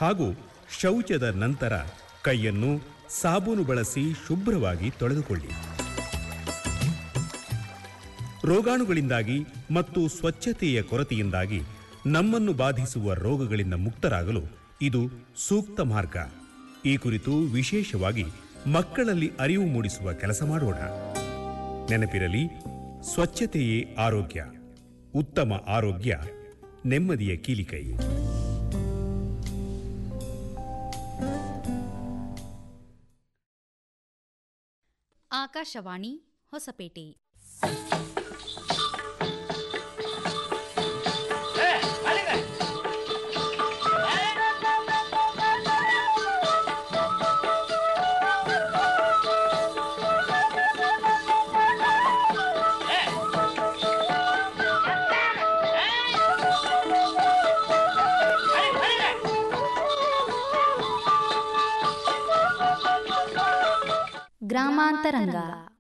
ಹಾಗೂ ಶೌಚದ ನಂತರ ಕೈಯನ್ನು ಸಾಬೂನು ಬಳಸಿ ಶುಭ್ರವಾಗಿ ತೊಳೆದುಕೊಳ್ಳಿ ರೋಗಾಣುಗಳಿಂದಾಗಿ ಮತ್ತು ಸ್ವಚ್ಛತೆಯ ಕೊರತೆಯಿಂದಾಗಿ ನಮ್ಮನ್ನು ಬಾಧಿಸುವ ರೋಗಗಳಿಂದ ಮುಕ್ತರಾಗಲು ಇದು ಸೂಕ್ತ ಮಾರ್ಗ ಈ ಕುರಿತು ವಿಶೇಷವಾಗಿ ಮಕ್ಕಳಲ್ಲಿ ಅರಿವು ಮೂಡಿಸುವ ಕೆಲಸ ಮಾಡೋಣ ನೆನಪಿರಲಿ ಸ್ವಚ್ಛತೆಯೇ ಆರೋಗ್ಯ ಉತ್ತಮ ಆರೋಗ್ಯ ನೆಮ್ಮದಿಯ ಕೀಲಿಕೈ ಆಕಾಶವಾಣಿ ಹೊಸಪೇಟೆ ಗ್ರಾಮಾಂತರಂಗ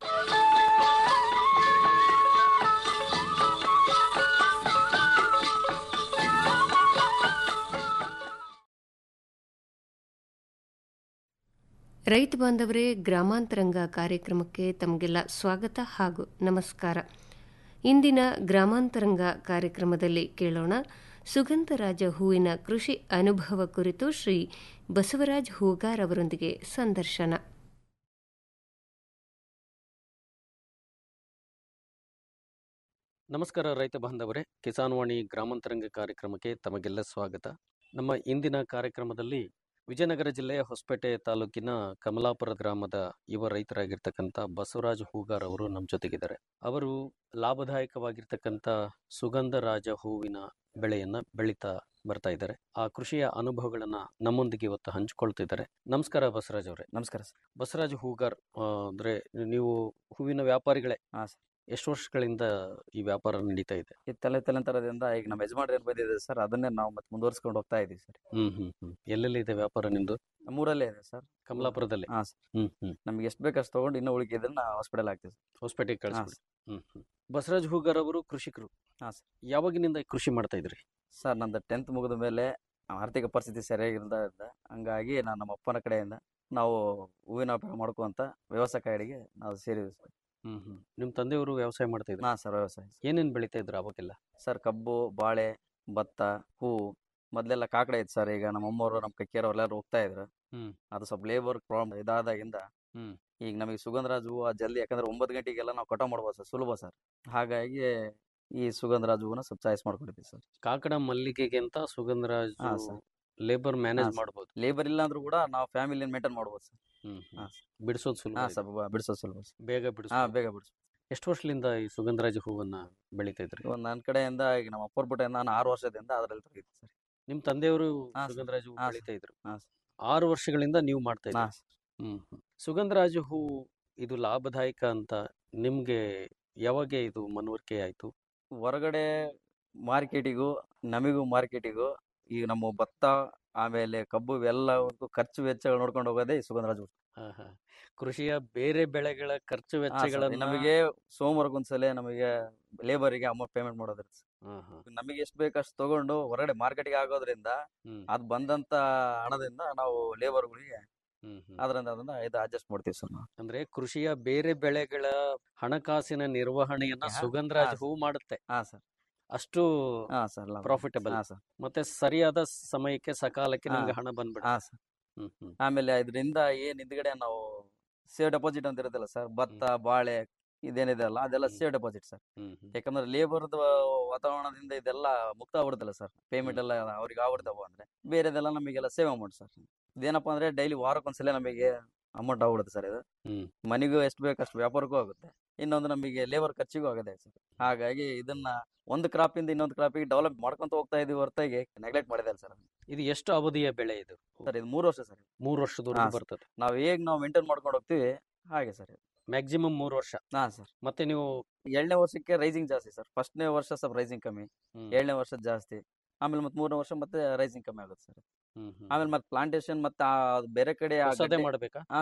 ರೈತ ಬಾಂಧವರೇ ಗ್ರಾಮಾಂತರಂಗ ಕಾರ್ಯಕ್ರಮಕ್ಕೆ ತಮಗೆಲ್ಲ ಸ್ವಾಗತ ಹಾಗೂ ನಮಸ್ಕಾರ ಇಂದಿನ ಗ್ರಾಮಾಂತರಂಗ ಕಾರ್ಯಕ್ರಮದಲ್ಲಿ ಕೇಳೋಣ ಸುಗಂಧರಾಜ ಹೂವಿನ ಕೃಷಿ ಅನುಭವ ಕುರಿತು ಶ್ರೀ ಬಸವರಾಜ್ ಹೂಗಾರ್ ಅವರೊಂದಿಗೆ ಸಂದರ್ಶನ ನಮಸ್ಕಾರ ರೈತ ಬಾಂಧವರೇ ಕಿಸಾನ್ ವಾಣಿ ಗ್ರಾಮಾಂತರಂಗ ಕಾರ್ಯಕ್ರಮಕ್ಕೆ ತಮಗೆಲ್ಲ ಸ್ವಾಗತ ನಮ್ಮ ಇಂದಿನ ಕಾರ್ಯಕ್ರಮದಲ್ಲಿ ವಿಜಯನಗರ ಜಿಲ್ಲೆಯ ಹೊಸಪೇಟೆ ತಾಲೂಕಿನ ಕಮಲಾಪುರ ಗ್ರಾಮದ ಯುವ ರೈತರಾಗಿರ್ತಕ್ಕಂಥ ಬಸವರಾಜ್ ಹೂಗಾರ್ ಅವರು ನಮ್ಮ ಜೊತೆಗಿದ್ದಾರೆ ಅವರು ಲಾಭದಾಯಕವಾಗಿರ್ತಕ್ಕಂಥ ಸುಗಂಧ ರಾಜ ಹೂವಿನ ಬೆಳೆಯನ್ನ ಬೆಳೀತಾ ಬರ್ತಾ ಇದ್ದಾರೆ ಆ ಕೃಷಿಯ ಅನುಭವಗಳನ್ನ ನಮ್ಮೊಂದಿಗೆ ಇವತ್ತು ಹಂಚಿಕೊಳ್ತಿದ್ದಾರೆ ನಮಸ್ಕಾರ ಬಸವರಾಜ್ ಅವರೇ ನಮಸ್ಕಾರ ಸರ್ ಬಸವರಾಜ್ ಹೂಗಾರ್ ಆ, ಅಂದ್ರೆ ನೀವು ಹೂವಿನ ವ್ಯಾಪಾರಿಗಳೇ ಹಾಂ ಸರ್ ಎಷ್ಟು ವರ್ಷಗಳಿಂದ ಈ ವ್ಯಾಪಾರ ನಡೀತಾ ಇದೆ ಈ ತಲೆ ತಲೆಂತರದಿಂದ ಈಗ ನಮ್ಮ ಯಜಮಾನ್ರು ಏನು ಬಂದಿದೆ ಸರ್ ಅದನ್ನೇ ನಾವು ಮತ್ತೆ ಮುಂದುವರ್ಸ್ಕೊಂಡು ಹೋಗ್ತಾ ಇದೀವಿ ಸರ್ ಹ್ಮ್ ಹ್ಮ್ ಹ್ಮ್ ಎಲ್ಲೆಲ್ಲಿ ಇದೆ ವ್ಯಾಪಾರ ನಿಮ್ದು ನಮ್ಮೂರಲ್ಲೇ ಇದೆ ಸರ್ ಕಮಲಾಪುರದಲ್ಲಿ ಹಾಂ ಸರ್ ಹ್ಮ್ ಹ್ಮ್ ನಮ್ಗೆ ಎಷ್ಟು ಬೇಕು ಅಷ್ಟು ತೊಗೊಂಡು ಇನ್ನೂ ಉಳಿಕಿದ್ದನ್ನ ಹಾಸ್ಪಿಟಲ್ ಆಗ್ತೀವಿ ಸರ್ ಹೊಸಪೇಟೆಗೆ ಹಾಂ ಕಳಿಸ್ಬಿಡಿ ಹ್ಮ್ ಹ್ಮ್ ಬಸವರಾಜ್ ಹೂಗಾರ್ ಅವರು ಕೃಷಿಕರು ಹಾಂ ಸರ್ ಯಾವಾಗಿನಿಂದ ಕೃಷಿ ಮಾಡ್ತಾ ಇದ್ರಿ ಸರ್ ನಂದು ಟೆಂತ್ ಮುಗಿದ ಮೇಲೆ ಆರ್ಥಿಕ ಪರಿಸ್ಥಿತಿ ಸರಿಯಾಗಿರದ ಹಂಗಾಗಿ ನಾನು ನಮ್ಮ ಅಪ್ಪನ ಕಡೆಯಿಂದ ನಾವು ಹೂವಿನ ವ್ಯಾಪಾರ ಮಾಡ್ಕೊಂತ ವ್ಯವಸಾಯ ಕಡೆಗೆ ನಾವು ಸೇರಿದ್ವಿ ಸರ್ ಹ್ಮ್ ಹ್ಮ್ ನಿಮ್ ತಂದೆಯವರು ವ್ಯವಸಾಯ ಮಾಡ್ತಾ ಇದ್ರು ಹಾಂ ಸರ್ ವ್ಯವಸಾಯ ಏನೇನ್ ಬೆಳಿತಾ ಇದ್ರು ಅವಾಗೆಲ್ಲ ಸರ್ ಕಬ್ಬು ಬಾಳೆ ಭತ್ತ ಹೂವು ಮೊದಲೆಲ್ಲ ಕಾಕಡ ಇತ್ತು ಸರ್ ಈಗ ನಮ್ಮ ಅಮ್ಮವರು ನಮ್ಮ ಕಕ್ಕಿಯವರು ಎಲ್ಲರೂ ಹೋಗ್ತಾ ಇದ್ರು ಹ್ಮ್. ಅದು ಸ್ವಲ್ಪ ಲೇಬರ್ ಪ್ರಾಬ್ಲಮ್ ಇದಾದಾಗಿಂದ ಹ್ಮ್. ಈಗ ನಮಗೆ ಸುಗಂಧರಾಜ್ ಹೂವು ಜಲ್ದಿ ಯಾಕಂದ್ರೆ ಒಂಬತ್ತು ಗಂಟೆಗೆಲ್ಲ ನಾವು ಕಟಾವ್ ಮಾಡ್ಬೋದು ಸರ್ ಸುಲಭ ಸರ್ ಹಾಗಾಗಿ ಈ ಸುಗಂಧರಾಜ್ ಹೂವನ್ನ ಸ್ವಲ್ಪ ಚಾಯ್ಸ್ ಮಾಡ್ಕೊಂಡಿದ್ದೀವಿ ಸರ್ ಕಾಕಡ ಮಲ್ಲಿಗೆಗೆ ಅಂತ ಸುಗಂಧರಾಜ್ ಹಾ, ಸರ್. ಲೇಬರ್ ಮ್ಯಾನೇಜ್ ಹಾ, ಸರ್. ಮಾಡ್ಬೋದು ಲೇಬರ್ ಇಲ್ಲ ಅಂದ್ರೂ ಕೂಡ ನಾವು ಫ್ಯಾಮಿಲಿ ಮೇಂಟೈನ್ ಮಾಡ್ಬೋದು ಸರ್ ಹ್ಮ್ ಹಾ, ಹ್ಮ್ ಬಿಡಿಸೋದು ಸುಲಭ ಹಾ ಇದೆ. ಸ್ವಲ್ಪ ಬಿಡಿಸೋದು ಸುಲಭ ಸರ್ ಬೇಗ ಹಾ ಬಿಡಿಸೋದು ಬೇಗ ಬಿಡಿಸು ಎಷ್ಟು ವರ್ಷದಿಂದ ಈ ಸುಗಂಧರಾಜ ಹೂವನ್ನ ಬೆಳಿತಾ ಇದ್ರಿ ಒಂದು ನನ್ನ ಕಡೆಯಿಂದ ಈಗ ನಮ್ಮ ಅಪ್ಪರ ಬಿಟ್ಟಿಂದ ನಾನು ಆರು ವರ್ಷದಿಂದ ಅದರಲ್ಲಿ ತೊಡಗಿದ್ದೆ ಸರ್ ನಿಮ್ ತಂದೆಯವರು ಹಾ, ಸರ್. ಸುಗಂಧರಾಜ ಹೂ ಹಾ, ಸರ್. ಬೆಳಿತಾ ಇದ್ರು ಹಾ, ಆರು ವರ್ಷಗಳಿಂದ ನೀವು ಮಾಡ್ತಾ ಹಾ, ಇದ್ರಿ ಹ್ಮ್ ಹ್ಮ್. ಸುಗಂಧರಾಜ ಹೂ ಇದು ಲಾಭದಾಯಕ ಅಂತ ನಿಮ್ಗೆ ಯಾವಾಗ ಇದು ಮನವರಿಕೆ ಆಯ್ತು ಹೊರಗಡೆ ಮಾರ್ಕೆಟಿಗೂ ನಮಿಗೂ ಮಾರ್ಕೆಟಿಗೂ ಈಗ ನಮ್ಮ ಭತ್ತ ಆಮೇಲೆ ಕಬ್ಬು ಇವೆಲ್ಲವಕ್ಕೂ ಖರ್ಚು ವೆಚ್ಚಗಳು ನೋಡ್ಕೊಂಡು ಹೋಗೋದೇ ಈ ಸುಗಂಧರಾಜ ಹೂ. ಹಾ, ಹಾ. ಕೃಷಿಯ ಬೇರೆ ಬೆಳೆಗಳ ಖರ್ಚು ಹಾ, ಸರ್. ವೆಚ್ಚಗಳನ್ನ ನಮಗೆ ಸೋಮವಾರಕ್ಕೊಂದ್ಸಲ ನಮಗೆ ಲೇಬರಿಗೆ ಅಮೌಂಟ್ ಪೇಮೆಂಟ್ ಮಾಡೋದ್ರಿ ಹಾ, ಹಾ. ನಮಗೆ ಎಷ್ಟು ಬೇಕು ಅಷ್ಟು ತಗೊಂಡು ಹೊರಗಡೆ ಮಾರ್ಕೆಟ್ಗೆ ಆಗೋದ್ರಿಂದ ಹ್ಮ್, ಅದ್ ಬಂದಂತ ಹಣದಿಂದ ನಾವು ಲೇಬರ್ಗಳಿಗೆ ಹ್ಮ್, ಹ್ಮ್. ಅದರಿಂದ ಅದನ್ನ ಇದು ಅಡ್ಜಸ್ಟ್ ಮಾಡ್ತೀವಿ ಸರ್ ನಾವು ಅಂದ್ರೆ ಕೃಷಿಯ ಬೇರೆ ಬೆಳೆಗಳ ಹಣಕಾಸಿನ ನಿರ್ವಹಣೆಯನ್ನ ಹಾ, ಸುಗಂಧರಾಜ ಹಾ, ಹೂ ಮಾಡುತ್ತೆ ಹಾ ಸರ್ ಅಷ್ಟು ಹಾ ಸರ್ ಲಾಭ. ಪ್ರಾಫಿಟಬಲ್ ಹಾ ಸರ್ ಮತ್ತೆ ಸರಿಯಾದ ಸಮಯಕ್ಕೆ ಸಕಾಲಕ್ಕೆ ಹಾ. ನಿಮ್ಗೆ ಹಣ ಬಂದ್ಬಿಡುತ್ತೆ ಹಾ ಸರ್ ಹ್ಮ್ ಹ್ಮ್ ಆಮೇಲೆ ಇದರಿಂದ ಏನ್ ಹಿಂದ್ಗಡೆ ನಾವು ಸೇವ್ ಡೆಪಾಸಿಟ್ ಅಂತ ಇರುತ್ತಲ್ಲ ಸರ್ ಭತ್ತ ಬಾಳೆ ಇದೇನಿದೆ ಅಲ್ಲ ಅದೆಲ್ಲ ಹ್ಮ್. ಸೇವ್ ಡೆಪಾಸಿಟ್ ಸರ್ ಹ್ಮ್ ಹ್ಮ್. ಯಾಕಂದ್ರೆ ಲೇಬರ್ದ ವಾತಾವರಣದಿಂದ ಇದೆಲ್ಲ ಮುಕ್ತ ಆಗ್ಬಿಡುತ್ತಲ್ಲ ಸರ್ ಪೇಮೆಂಟ್ ಎಲ್ಲ ಅವ್ರಿಗೆ ಆಗ್ಬಿಡ್ತಾವ ಅಂದ್ರೆ ಬೇರೆದೆಲ್ಲ ನಮಗೆಲ್ಲ ಸೇವ್ ಅಮೌಂಟ್ ಸರ್ ಇದೇನಪ್ಪ ಅಂದ್ರೆ ಡೈಲಿ ವಾರಕ್ಕೊಂದ್ಸಲ ನಮಗೆ ಅಮೌಂಟ್ ಆಗ್ಬಿಡುತ್ತೆ ಸರ್ ಇದು ಹ್ಮ್. ಮನೆಗೂ ಎಷ್ಟು ಬೇಕು ಅಷ್ಟು ವ್ಯಾಪಾರಕ್ಕೂ ಆಗುತ್ತೆ ಇನ್ನೊಂದು ನಮಗೆ ಲೇಬರ್ ಖರ್ಚಿಗೂ ಆಗುತ್ತೆ ಸರ್ ಹಾಗಾಗಿ ಇದನ್ನ ಒಂದು ಕ್ರಾಪ್ ಇಂದ ಇನ್ನೊಂದು ಕ್ರಾಪಿಗೆ ಡೆವಲಪ್ ಮಾಡ್ಕೊಂತ ಹೋಗ್ತಾ ಇದೀವಿ ಹೊರತಾಗಿ ನೆಗ್ಲೆಕ್ಟ್ ಮಾಡಿದೆ ಸರ್ ಇದು ಎಷ್ಟು ಅವಧಿಯ ಬೆಳೆ ಇದು ಸರ್ ಇದು ಮೂರು ವರ್ಷ ಸರ್ ಮೂರು ವರ್ಷದವರೆಗೂ ಹಾ, ಸರ್. ಬರ್ತದೆ ನಾವು ಹೇಗ್ ನಾವು ಮೇಂಟೈನ್ ಮಾಡ್ಕೊಂಡು ಹೋಗ್ತೀವಿ ಹಾಗೆ ಸರ್ ಮ್ಯಾಕ್ಸಿಮಮ್ ಮೂರು ವರ್ಷ ಹಾ ಸರ್ ಮತ್ತೆ ನೀವು ಏಳನೇ ವರ್ಷಕ್ಕೆ ರೈಸಿಂಗ್ ಜಾಸ್ತಿ ಸರ್ ಫಸ್ಟ್ನೇ ವರ್ಷ ಸ್ವಲ್ಪ ರೈಸಿಂಗ್ ಕಮ್ಮಿ ಹ್ಮ್, ಏಳನೇ ವರ್ಷ ಜಾಸ್ತಿ ಆಮೇಲೆ ಮತ್ತೆ ಮೂರನೇ ವರ್ಷ ಮತ್ತೆ ರೈಸಿಂಗ್ ಕಮ್ಮಿ ಆಗುತ್ತೆ ಸರ್ ಹ್ಮ್, ಹ್ಮ್. ಆಮೇಲೆ ಮತ್ತೆ ಪ್ಲಾಂಟೇಶನ್ ಮತ್ತೆ ಆ ಬೇರೆ ಕಡೆ ಆ ಹೊಸದೇ ಗಡ್ಡೆ- ಮಾಡ್ಬೇಕಾ ಹಾ ಸರ್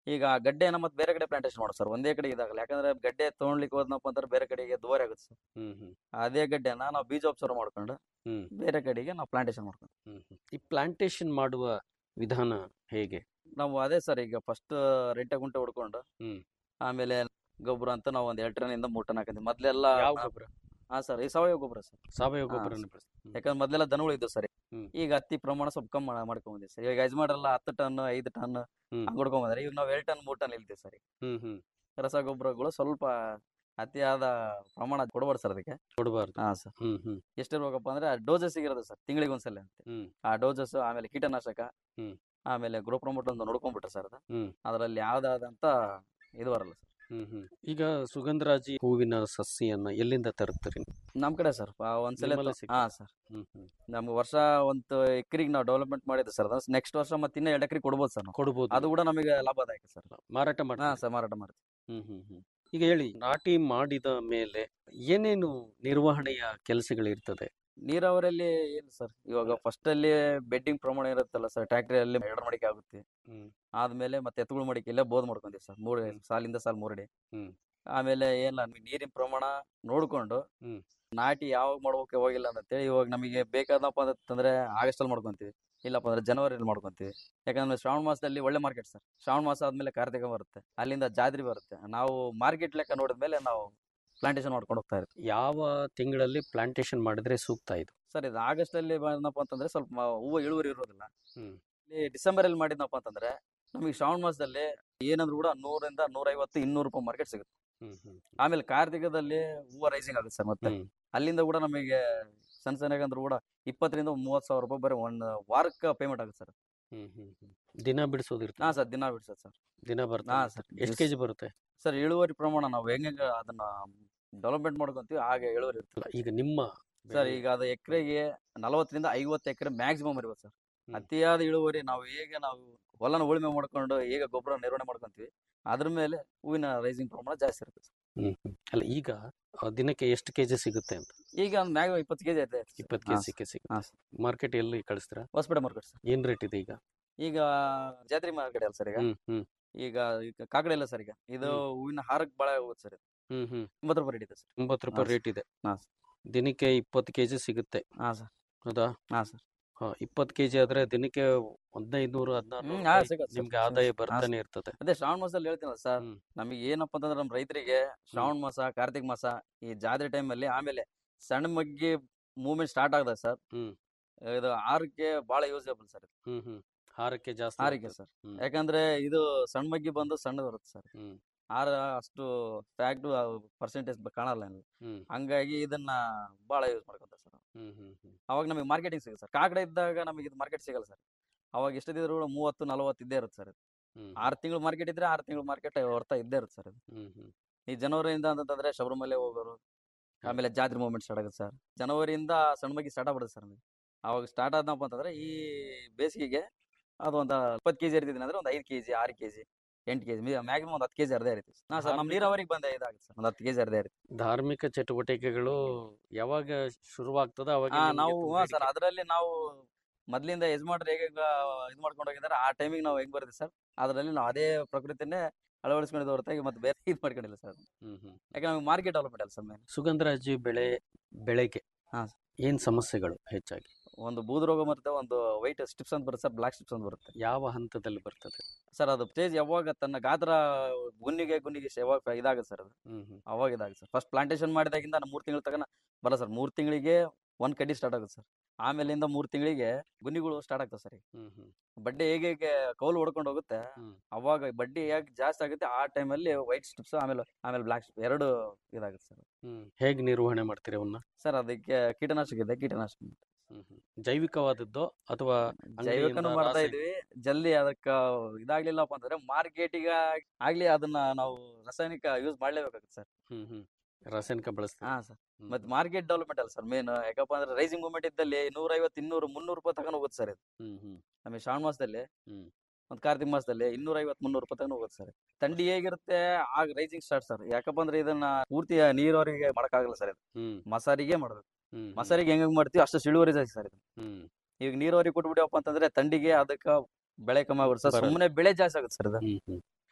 ಈಗ ಗಡ್ಡೆನ ಮತ್ತೆ ಬೇರೆ ಕಡೆ ಪ್ಲಾಂಟೇಶನ್ ಮಾಡೋದು ಸರ್ ಒಂದೇ ಕಡೆ ಇದಾಗಲ್ಲ ಯಾಕಂದ್ರೆ ಗಡ್ಡೆ ತೊಗೊಳ್ಲಿಕ್ಕೆ ಹೋದ್ನಪ್ಪ ಅಂತಂದ್ರೆ ಬೇರೆ ಕಡೆಗೆ ದುಬಾರಿ ಆಗುತ್ತೆ ಸರ್ ಹ್ಮ್ ಹ್ಮ್ ಅದೇ ಗಡ್ಡೆನ ನಾವು ಬೀಜೋಪಚಾರ ಮಾಡ್ಕೊಂಡು ಹ್ಮ್ ಬೇರೆ ಕಡೆಗೆ ನಾವು ಪ್ಲಾಂಟೇಶನ್ ಮಾಡ್ಕೊಂಡು ಹ್ಮ್ ಹ್ಮ್. ಈ ಪ್ಲಾಂಟೇಶನ್ ಮಾಡುವ ವಿಧಾನ ಹೇಗೆ ನಾವು ಅದೇ ಸರ್ ಈಗ ಫಸ್ಟ್ ರೆಂಟೆ ಗುಂಟೆ ಹೊಡ್ಕೊಂಡು ಹ್ಮ್. ಆಮೇಲೆ ಗೊಬ್ಬರ ಅಂತ ನಾವು ಒಂದ್ ಎರಡು ಟನ್ ಇಂದ ಮೂರ್ ಟನ್ ಹಾಕಿದ್ವಿ ಮೊದ್ಲೆಲ್ಲ ಯಾವ ಗೊಬ್ಬರ ಹಾ ಸರ್ ಈ ಸಾವಯವ ಗೊಬ್ಬರ ಸರ್ ಸಾವಯವ ಹಾ, ಗೊಬ್ಬರನ ಬಳಸ್ತೀವಿ ಯಾಕಂದ್ರೆ ಮೊದ್ಲೆಲ್ಲ ದನಗಳು ಇದ್ದು ಸರ್ ಹ್ಮ್. ಈಗ ಹತ್ತಿ ಪ್ರಮಾಣ ಸ್ವಲ್ಪ ಕಮ್ಮಿ ಮಾಡ್ಕೊಂಡ್ಬಂದಿವಿ ಸರ್ ಈಗ ಯಜಮಾನ್ರೆಲ್ಲ ಹತ್ತು ಟನ್ ಐದು ಟನ್ ಹ್ಮ್. ಹಂಗ್ ಹೊಡ್ಕೊಂಡ್ ಈಗ ನಾವು ಎರಡು ಟನ್ ಮೂರ್ ಟನ್ ಇಲ್ತೀವಿ ಸರ್ ಹ್ಮ್ ಹ್ಮ್ ರಸಗೊಬ್ಬರಗಳು ಸ್ವಲ್ಪ ಅತಿಯಾದ ಪ್ರಮಾಣ ಕೊಡಬಾರ್ದು ಸರ್ ಅದಕ್ಕೆ ಕೊಡಬಾರ್ದು ಹಾ ಸರ್ ಹ್ಮ್ ಹ್ಮ್ ಎಷ್ಟಿರ್ಬೇಕಪ್ಪ ಅಂದ್ರೆ ಡೋಸಸ್ ಇರೋದು ಸರ್ ತಿಂಗಳಿಗೆ ಒಂದ್ಸಲ ಅಂತ ಹ್ಮ್ ಆ ಡೋಸಸ್ ಆಮೇಲೆ ಕೀಟನಾಶಕ ಹ್ಮ್. ಆಮೇಲೆ ಗ್ರೋ ಪ್ರಮೋಟ್ ಅಂತ ನೋಡ್ಕೊಂಡ್ಬಿಟ್ರೆ ಸರ್ ಅದು ಹ್ಮ್. ಅದರಲ್ಲಿ ಯಾವ್ದಾದಂತ ಇದು ಬರಲ್ಲ ಸರ್ ಹ್ಮ್ ಹ್ಮ್ ಈಗ ಸುಗಂಧರಾಜಿ ಹೂವಿನ ಸಸಿಯನ್ನ ಎಲ್ಲಿಂದ ತರುತ್ತೀರಿ ನಮ್ ಕಡೆ ಸರ್ ಒಂದ್ಸಲ ನಿಮ್ಮಲ್ಲೇ ತ- ಸಿಗ್ತದೆ? ಹಾ ಸರ್ ಹ್ಮ್ ಹ್ಮ್ ನಮ್ಗೆ ವರ್ಷ ಒಂದು ಎಕರೆಗೆ ನಾವು ಡೆವಲಪ್ಮೆಂಟ್ ಮಾಡಿದ್ದೆ ಸರ್ ನೆಕ್ಸ್ಟ್ ವರ್ಷ ಮತ್ತೆ ಇನ್ನೂ ಎರಡು ಎಕರೆ ಕೊಡ್ಬೋದು ಸರ್ ನಾವು ಕೊಡ್ಬೋದು ಅದು ಕೂಡ ನಮಗೆ ಲಾಭದಾಯಕ ಸರ್ ಮಾರಾಟ ಹಾ ಮಾಡ್ತಾರೆ ಸರ್ ಮಾರಾಟ ಮಾಡ್ತೀವಿ ಹ್ಮ್ ಹ್ಮ್ ಹ್ಮ್ ಈಗ ಹೇಳಿ ನಾಟಿ ಮಾಡಿದ ಮೇಲೆ ಏನೇನು ನಿರ್ವಹಣೆಯ ಕೆಲಸಗಳಿರ್ತದೆ ನೀರಾವರಿಯಲ್ಲಿ ಏನು ಸರ್ ಇವಾಗ ಫಸ್ಟ್ ಅಲ್ಲಿ ಬೆಡ್ಡಿಂಗ್ ಪ್ರಮಾಣ ಇರುತ್ತಲ್ಲ ಸರ್ ಟ್ಯಾಕ್ಟ್ರಿಯಲ್ಲಿ ಎರಡರ ಮಡಿಕೆ ಆಗುತ್ತೆ ಹ್ಮ್ ಆದ್ಮೇಲೆ ಮತ್ತೆ ಎತ್ತುಗಳ ಮಡಿಕೆ ಇಲ್ಲೇ ಬೋದ್ ಮಾಡ್ಕೊಂತೀವಿ ಸರ್ ಮೂರು ಹ್ಮ್. ಸಾಲಿಂದ ಸಾಲ್ ಮೂರಡಿ ಹ್ಮ್. ಆಮೇಲೆ ಏನಿಲ್ಲ ನೀರಿನ ಪ್ರಮಾಣ ನೋಡ್ಕೊಂಡು ಹ್ಮ್. ನಾಟಿ ಯಾವಾಗ ಮಾಡ್ಬೇಕು ಯಾವಾಗಿಲ್ಲ ಅಂತೇಳಿ ಇವಾಗ ನಮಗೆ ಬೇಕಾದಪ್ಪ ಅಂತಂದ್ರೆ ಆಗಸ್ಟ್ ಅಲ್ಲಿ ಮಾಡ್ಕೊಂತೀವಿ ಇಲ್ಲಪ್ಪ ಅಂದ್ರೆ ಜನವರಿಯಲ್ಲಿ ಮಾಡ್ಕೊಂತೀವಿ ಯಾಕಂದ್ರೆ ಶ್ರಾವಣ ಮಾಸದಲ್ಲಿ ಒಳ್ಳೆ ಮಾರ್ಕೆಟ್ ಸರ್ ಶ್ರಾವಣ ಮಾಸ ಆದ್ಮೇಲೆ ಕಾರ್ತಿಕ ಬರುತ್ತೆ ಅಲ್ಲಿಂದ ಜಾತ್ರೆ ಬರುತ್ತೆ ನಾವು ಮಾರ್ಕೆಟ್ ಲೆಕ್ಕ ನೋಡಿದ್ಮೇಲೆ ನಾವು ಪ್ಲಾಂಟೇಶನ್ ಮಾಡ್ಕೊಂಡು ಹೋಗ್ತಾ ಇರ್ತೀವಿ ಯಾವ ತಿಂಗಳಲ್ಲಿ ಪ್ಲಾಂಟೇಶನ್ ಮಾಡಿದ್ರೆ ಸೂಕ್ತ ಇದು ಸರ್ ಇದು ಆಗಸ್ಟ್ ಅಲ್ಲಿ ಬಂದಪ್ಪ ಅಂತಂದ್ರೆ ಸ್ವಲ್ಪ ಮ- ಹೂವು ಇಳುವರಿ ಇರೋದಿಲ್ಲ ಹ್ಮ್. ಇಲ್ಲಿ ಡಿಸೆಂಬರ್ ಅಲ್ಲಿ ಮಾಡಿದ್ನಪ್ಪ ಅಂತಂದ್ರೆ ನಮಗೆ ಶ್ರಾವಣ ಮಾಸದಲ್ಲಿ ಏನಂದ್ರೂ ಕೂಡ ನೂರಿಂದ ನೂರೈವತ್ತು ಇನ್ನೂರು ರೂಪಾಯಿ ಮಾರ್ಕೆಟ್ ಸಿಗುತ್ತೆ ಹ್ಮ್ ಹ್ಮ್ ಆಮೇಲೆ ಕಾರ್ತಿಕದಲ್ಲಿ ಹೂವು ರೈಸಿಂಗ್ ಆಗುತ್ತೆ ಸರ್ ಮತ್ತೆ ಹ್ಮ್. ಅಲ್ಲಿಂದ ಕೂಡ ನಮಗೆ ಸಣ್ಣ ಸಣ್ಣಗಂದ್ರೂ ಕೂಡ ಇಪ್ಪತ್ತರಿಂದ ಮೂವತ್ತು ಸಾವಿರ ರೂಪಾಯಿ ಬರೀ ಒಂದು ವಾರಕ್ಕೆ ಪೇಮೆಂಟ್ ಆಗುತ್ತೆ ಸರ್ ಹ್ಮ್ ಹ್ಮ್ ಹ್ಮ್ ದಿನ ಬಿಡಿಸೋದಿರ್ತದೆ ಹಾ ಸರ್ ದಿನ ಬಿಡ್ಸೋದು ಸರ್ ದಿನ ಹಾ ಬರ್ತದೆ ಸರ್ ಎಷ್ಟು ಕೆಜಿ ಬರುತ್ತೆ ಸರ್ ಇಳುವರಿ ಪ್ರಮಾಣ ನಾವು ಹೆಂಗೆ ಅದನ್ನ ಡೆವಲಪ್ಮೆಂಟ್ ಮಾಡ್ಕೊಂತೀವಿ ಹಾಗೆ ಇಳುವರಿ ಇರುತ್ತೆ ಅಲ್ಲ, ಈಗ ನಿಮ್ಮ ಸರ್ ಬೆಳೆ- ಈಗ ಅದು ಎಕರೆಗೆ ನಲವತ್ತರಿಂದ ಐವತ್ತು ಎಕರೆ ಮ್ಯಾಕ್ಸಿಮಮ್ ಇರ್ಬೋದು ಸರ್ ಹ್ಮ್. ಅತಿಯಾದ ಇಳುವರಿ ನಾವು ಹೇಗೆ ನಾವು ಹೊಲನ ಉಳುಮೆ ಮಾಡ್ಕೊಂಡು ಹೇಗೆ ಗೊಬ್ಬರ ನಿರ್ವಹಣೆ ಮಾಡ್ಕೊಂತೀವಿ ಅದ್ರ ಮೇಲೆ ಹೂವಿನ ರೈಸಿಂಗ್ ಪ್ರಮಾಣ ಜಾಸ್ತಿ ಇರುತ್ತೆ ಸರ್ ಹ್ಮ್ ಹ್ಮ್. ಅಲ್ಲ ಈಗ ಆ, ದಿನಕ್ಕೆ ಎಷ್ಟು ಕೆಜಿ ಸಿಗುತ್ತೆ ಅಂತ ಈಗ ಮ್ಯಾಗ ಇಪ್ಪತ್ತು ಕೆಜಿ ಇದೆ ಇಪ್ಪತ್ತು ಹಾ, ಕೆಜಿ ಸಿಗುತ್ತೆ ಹಾ, ಮಾರ್ಕೆಟ್ ಎಲ್ಲಿ ಕಳಿಸ್ತೀರಾ ಹೊಸಪೇಟೆ ಮಾರ್ಕೆಟ್ ಸರ್ ಏನ್ ರೇಟ್ ಇದೆ ಈಗ ಈಗ ಜಾತ್ರೆ ಮಾರ್ಕೆಟ್ ಅಲ್ಲ ಸರ್ ಈಗ ಹ್ಮ್ ಹ್ಮ್ ಈಗ ಈಗ ಕಾಕಡೆ ಇಲ್ಲ ಸರ್ ಈಗ ಇದು ಹ್ಮ್. ಹೂವಿನ ಹಾರಕ್ಕೆ ಬಾಳ ಹೋಗುತ್ತೆ ಸರ್ ಇದು ಹ್ಮ್ ಹ್ಮ್ ಒಂಬತ್ತು ರೂಪಾಯಿ ರೇಟ್ ಇದೆ ಸರ್ ಒಂಬತ್ತು ರೂಪಾಯಿ ಹಾ, ರೇಟ್ ಇದೆ ಹಾ, ದಿನಕ್ಕೆ ಇಪ್ಪತ್ತು ಕೆಜಿ ಸಿಗುತ್ತೆ ಹಾ ಸರ್ ಹೌದಾ ಹಾ ಸರ್ ಹಾ ಇಪ್ಪತ್ತು ಕೆಜಿ ಆದ್ರೆ ದಿನಕ್ಕೆ ಹದಿನೈದು ನೂರು ಹದಿನಾರು ಹ್ಮ್, ಹಾ, ಸಿಗುತ್ತೆ ಸರ್, ನಿಮ್ಗೆ ಸಿಗುತ್ತೆ. ಆದಾಯ ಹಾ, ಬರ್ತಾನೆ ಇರ್ತದೆ ಅದೇ ಶ್ರಾವಣ ಮಾಸದಲ್ಲಿ ಹೇಳ್ತೀನಲ್ಲ ಸರ್ ಹ್ಮ್. ನಮಗೆ ಏನಪ್ಪ ಅಂತಂದ್ರೆ ನಮ್ಮ ರೈತರಿಗೆ ಶ್ರಾವಣ ಮಾಸ ಕಾರ್ತಿಕ್ ಮಾಸ ಈ ಜಾತ್ರೆ ಟೈಮಲ್ಲಿ ಆಮೇಲೆ ಸಣ್ಣ ಮಗ್ಗಿ ಮೂವ್ಮೆಂಟ್ ಸ್ಟಾರ್ಟ್ ಆಗದ ಸರ್ ಹ್ಮ್. ಇದು ಆರಕ್ಕೆ ಬಹಳ ಯೂಸೇಬಲ್ ಸರ್ ಹ್ಮ್ ಹ್ಮ್ ಹಾರಕ್ಕೆ ಜಾಸ್ತಿ ಆರಕ್ಕೆ ಬರ್ತದೆ. ಸರ್ ಹ್ಮ್. ಯಾಕಂದ್ರೆ ಇದು ಸಣ್ಣ ಮಗ್ಗಿ ಬಂದು ಸಣ್ಣದು ಬರುತ್ತೆ ಸರ್ ಹ್ಮ್ ಆರ ಅಷ್ಟು ಫ್ಯಾಕ್ಟ್ ಪರ್ಸೆಂಟೇಜ್ ಕಾಣಲ್ಲ ಏನಿಲ್ಲ. ಹ್ಮ್ ಹಂಗಾಗಿ ಇದನ್ನ ಬಹಳ ಯೂಸ್ ಮಾಡ್ಕೊಂತಾರೆ ಸರ್ ಹ್ಮ್ ಹ್ಮ್ ಹ್ಮ್ ಅವಾಗ ನಮಗೆ ಮಾರ್ಕೆಟಿಂಗ್ ಸಿಗುತ್ತೆ ಸರ್ ಕಾಕಡೆ ಇದ್ದಾಗ ನಮಗೆ ಇದು ಮಾರ್ಕೆಟ್ ಸಿಗಲ್ಲ ಸರ್ ಅವಾಗ ಎಷ್ಟಿದ್ರು ಕೂಡ ಮೂವತ್ತು ನಲವತ್ತು ಇದ್ದೇ ಇರುತ್ತೆ ಸರ್ ಹ್ಮ್ ಆರು ತಿಂಗಳು ಮಾರ್ಕೆಟ್ ಇದ್ರೆ ಆರು ತಿಂಗಳು ಮಾರ್ಕೆಟ್ ಹೊರ್ತಾ ಇದ್ದೇ ಇರುತ್ತೆ ಸರ್ ಇದು ಹ್ಮ್ ಹ್ಮ್ ಈ ಜನವರಿಯಿಂದ ಅಂತಂದ್ರೆ ಶಬರಿಮಲೆ ಹೋಗೋರು ಆಮೇಲೆ ಜಾತ್ರೆ ಮೂವ್ಮೆಂಟ್ ಸ್ಟಾರ್ಟ್ ಆಗುತ್ತೆ ಸರ್ ಜನವರಿಯಿಂದ ಸಣ್ಣ ಮಗಿ ಸ್ಟಾರ್ಟ್ ಆಗ್ಬಿಡುತ್ತೆ ಸರ್ ನಮಗೆ ಅವಾಗ ಸ್ಟಾರ್ಟ್ ಆದ್ನಪ್ಪ ಅಂತಂದ್ರೆ ಈ ಬೇಸಿಗೆಗೆ ಅದು ಒಂದು ಇಪ್ಪತ್ತು ಕೆಜಿ ಇರ್ತಿದ್ದೀನಿ ಅಂದ್ರೆ ಒಂದು ಐದು ಕೆಜಿ ಆರು ಕೆಜಿ ಎಂಟು ಕೆಜಿ ಮ್ಯಾಕ್ಸಿಮಮ್ ಒಂದು ಹತ್ತು ಕೆಜಿ ಅರ್ಧ ಇರುತ್ತೆ ನಾ ಸರ್ ನಮ್ಮ ನೀರಾವರಿಗೆ ಬಂದ ಇದಾಗುತ್ತೆ ಸರ್ ಒಂದು ಹತ್ತು ಕೆಜಿ ಅರ್ಧ ಇರುತ್ತೆ ಧಾರ್ಮಿಕ ಚಟುವಟಿಕೆಗಳು ಯಾವಾಗ ಶುರುವಾಗ್ತದ ಅವಾಗ ಹಾ ನಿಮ್ಗೆ ನಾವು ತುಂಬ ಹಾ ಸರ್ ಬೇಡಿಕೆ. ಅದರಲ್ಲಿ ನಾವು ಮೊದ್ಲಿಂದ ಯಜಮಾನ್ರು ಹೇಗೆ ಇದು ಮಾಡ್ಕೊಂಡು ಹೋಗಿದ್ದಾರೆ ಆ ಟೈಮಿಗೆ ನಾವು ಹೆಂಗ್ ಬರ್ತೀವಿ ಸರ್ ಅದರಲ್ಲಿ ನಾವು ಅದೇ ಪ್ರಕೃತಿನೇ ಅಳವಡಿಸ್ಕೊಂಡಿದ್ದು ಹೊರತಾಗಿ ಮತ್ತೆ ಬೇರೆ ಇದು ಮಾಡ್ಕೊಂಡಿಲ್ಲ ಸರ್ ಹ್ಮ್ ಹ್ಮ್ ಯಾಕೆ ನಮಗೆ ಮಾರ್ಕೆಟ್ ಡೆವಲಪ್ಮೆಂಟ್ ಅಲ್ಲ ಸರ್ ಮೇನ್ ಸುಗಂಧರಾಜಿ ಬೆಳೆ ಬೆಳೆಗೆ ಹಾ. ಏನ್ ಸಮಸ್ಯೆಗಳು ಹೆಚ್ಚಾಗಿ ಒಂದು ಬೂದು ರೋಗ ಮತ್ತೆ ಒಂದು ವೈಟ್ ಸ್ಟಿಪ್ಸ್ ಅಂತ ಬರುತ್ತೆ ಸರ್ ಬ್ಲಾಕ್ ಸ್ಟಿಪ್ಸ್ ಅಂತ ಬರುತ್ತೆ ಯಾವ ಹಂತದಲ್ಲಿ ಬರ್ತದೆ ಸರ್ ಅದು ಸ್ಟೇಜ್ ಯಾವಾಗ ತನ್ನ ಗಾತ್ರ ಗುನ್ನಿಗೆ ಗುನ್ನಿಗೆ ಯಾವಾಗ ಇದಾಗುತ್ತೆ ಸರ್ ಅದು ಹ್ಮ್ ಹ್ಮ್ ಅವಾಗ ಇದಾಗುತ್ತೆ ಸರ್ ಫಸ್ಟ್ ಪ್ಲಾಂಟೇಶನ್ ಮಾಡಿದಾಗಿಂದ ಮೂರು ತಿಂಗಳ ತನಕ ಬರಲ್ಲ ಸರ್ ಮೂರು ತಿಂಗಳಿಗೆ ಒಂದ್ ಕಡ್ಡಿ ಸ್ಟಾರ್ಟ್ ಆಗುತ್ತೆ ಸರ್ ಆಮೇಲಿಂದ ಮೂರು ತಿಂಗಳಿಗೆ ಗುನ್ನಿಗಳು ಸ್ಟಾರ್ಟ್ ಆಗ್ತವೆ ಸರ್ ಈಗ ಹ್ಮ್ ಹ್ಮ್ ಬಡ್ಡಿ ಹೇಗೆ ಹೇಗೆ ಕೌಲು ಹೊಡ್ಕೊಂಡು ಹೋಗುತ್ತೆ ಹ್ಮ್. ಅವಾಗ ಬಡ್ಡಿ ಹೇಗೆ ಜಾಸ್ತಿ ಆಗುತ್ತೆ ಆ ಟೈಮಲ್ಲಿ ವೈಟ್ ಸ್ಟಿಪ್ಸ್ ಆಮೇಲೆ ಆಮೇಲೆ ಬ್ಲಾಕ್ ಎರಡು ಇದಾಗುತ್ತೆ ಸರ್ ಹ್ಮ್ ಹೇಗ್ ನಿರ್ವಹಣೆ ಮಾಡ್ತೀರಿ ಅವನ್ನ ಸರ್ ಅದಕ್ಕೆ ಕೀಟನಾಶಕ ಇದೆ ಕೀಟನಾಶಕ ಹ್ಮ್ ಹ್ಮ್ ಜೈವಿಕವಾದದ್ದು ಅಥವಾ ಜೈವಿಕನು ಅಂಗಡಿಯಿಂದ ಮಾಡ್ತಾ ರಾಸಾಯನಿಕ- ಇದೀವಿ ಜಲ್ದಿ ಅದಕ್ಕ ಇದಾಗ್ಲಿಲ್ಲಪ್ಪ ಅಂತಂದ್ರೆ ಮಾರ್ಕೆಟಿಗೆ ಆಗ್ಲಿ ಅದನ್ನ ನಾವು ರಾಸಾಯನಿಕ ಯೂಸ್ ಮಾಡ್ಲೇಬೇಕಾಗುತ್ತೆ ಸರ್ ಹ್ಮ್ ಹ್ಮ್ ರಾಸಾಯನಿಕ ಬಳಸ್ತೀವಿ ಹಾ ಸರ್ ಮತ್ತೆ ಮಾರ್ಕೆಟ್ ಡೆವಲಪ್ಮೆಂಟ್ ಅಲ್ಲ ಸರ್ ಮೇನ್ ಯಾಕಪ್ಪ ಅಂದ್ರೆ ರೈಸಿಂಗ್ ಮೂವ್ಮೆಂಟ್ ಇದ್ದಲ್ಲಿ ನೂರ ಐವತ್ತು ಇನ್ನೂರು ಮುನ್ನೂರು ರೂಪಾಯಿ ತಗೊಂಡ್ ಹೋಗುತ್ತೆ ಸರ್ ಇದು ಹ್ಮ್ ಹ್ಮ್ ನಮಗೆ ಶ್ರಾವಣ ಮಾಸದಲ್ಲಿ ಹ್ಮ್. ಒಂದು ಕಾರ್ತಿಕ್ ಮಾಸದಲ್ಲಿ ಇನ್ನೂರ ಐವತ್ತು ಮುನ್ನೂರು ರೂಪಾಯಿ ತಗೊಂಡ್ ಹೋಗುತ್ತೆ ಸರ್ ಥಂಡಿ ಹೇಗಿರುತ್ತೆ ಆಗ ರೈಸಿಂಗ್ ಸ್ಟಾರ್ಟ್ ಸರ್ ಯಾಕಪ್ಪ ಅಂದ್ರೆ ಇದನ್ನ ಪೂರ್ತಿ ನೀರವರಿಗೆ ಮಾಡಕ್ಕಾಗಲ್ಲ ಸರ್ ಇದು ಹ್ಮ್ ಮಸಾರಿಗೆ ಮಾಡ್ಬೇಕು ಹ್ಮ್ ಮಸಾರಿಗೆ ಹೆಂಗ್ ಹೆಂಗ್ ಮಾಡ್ತೀವಿ ಅಷ್ಟು ಇಳುವರಿ ಜಾಸ್ತಿ ಸರ್ ಇದು ಹ್ಮ್ ಈಗ ನೀರಾವರಿ ಕೊಟ್ಬಿಡಿಯಪ್ಪ ಅಂತಂದ್ರೆ ಥಂಡಿಗೆ ಅದಕ್ಕ ಬೆಳೆ ಕಮ್ಮಿ ಆಗುತ್ತೆ ಸರ್ ಬರಲ್ಲ. ಸುಮ್ಮನೆ ಬೆಳೆ ಜಾಸ್ತಿ ಆಗುತ್ತೆ ಸರ್ ಇದು ಹ್ಮ್ ಹ್ಮ್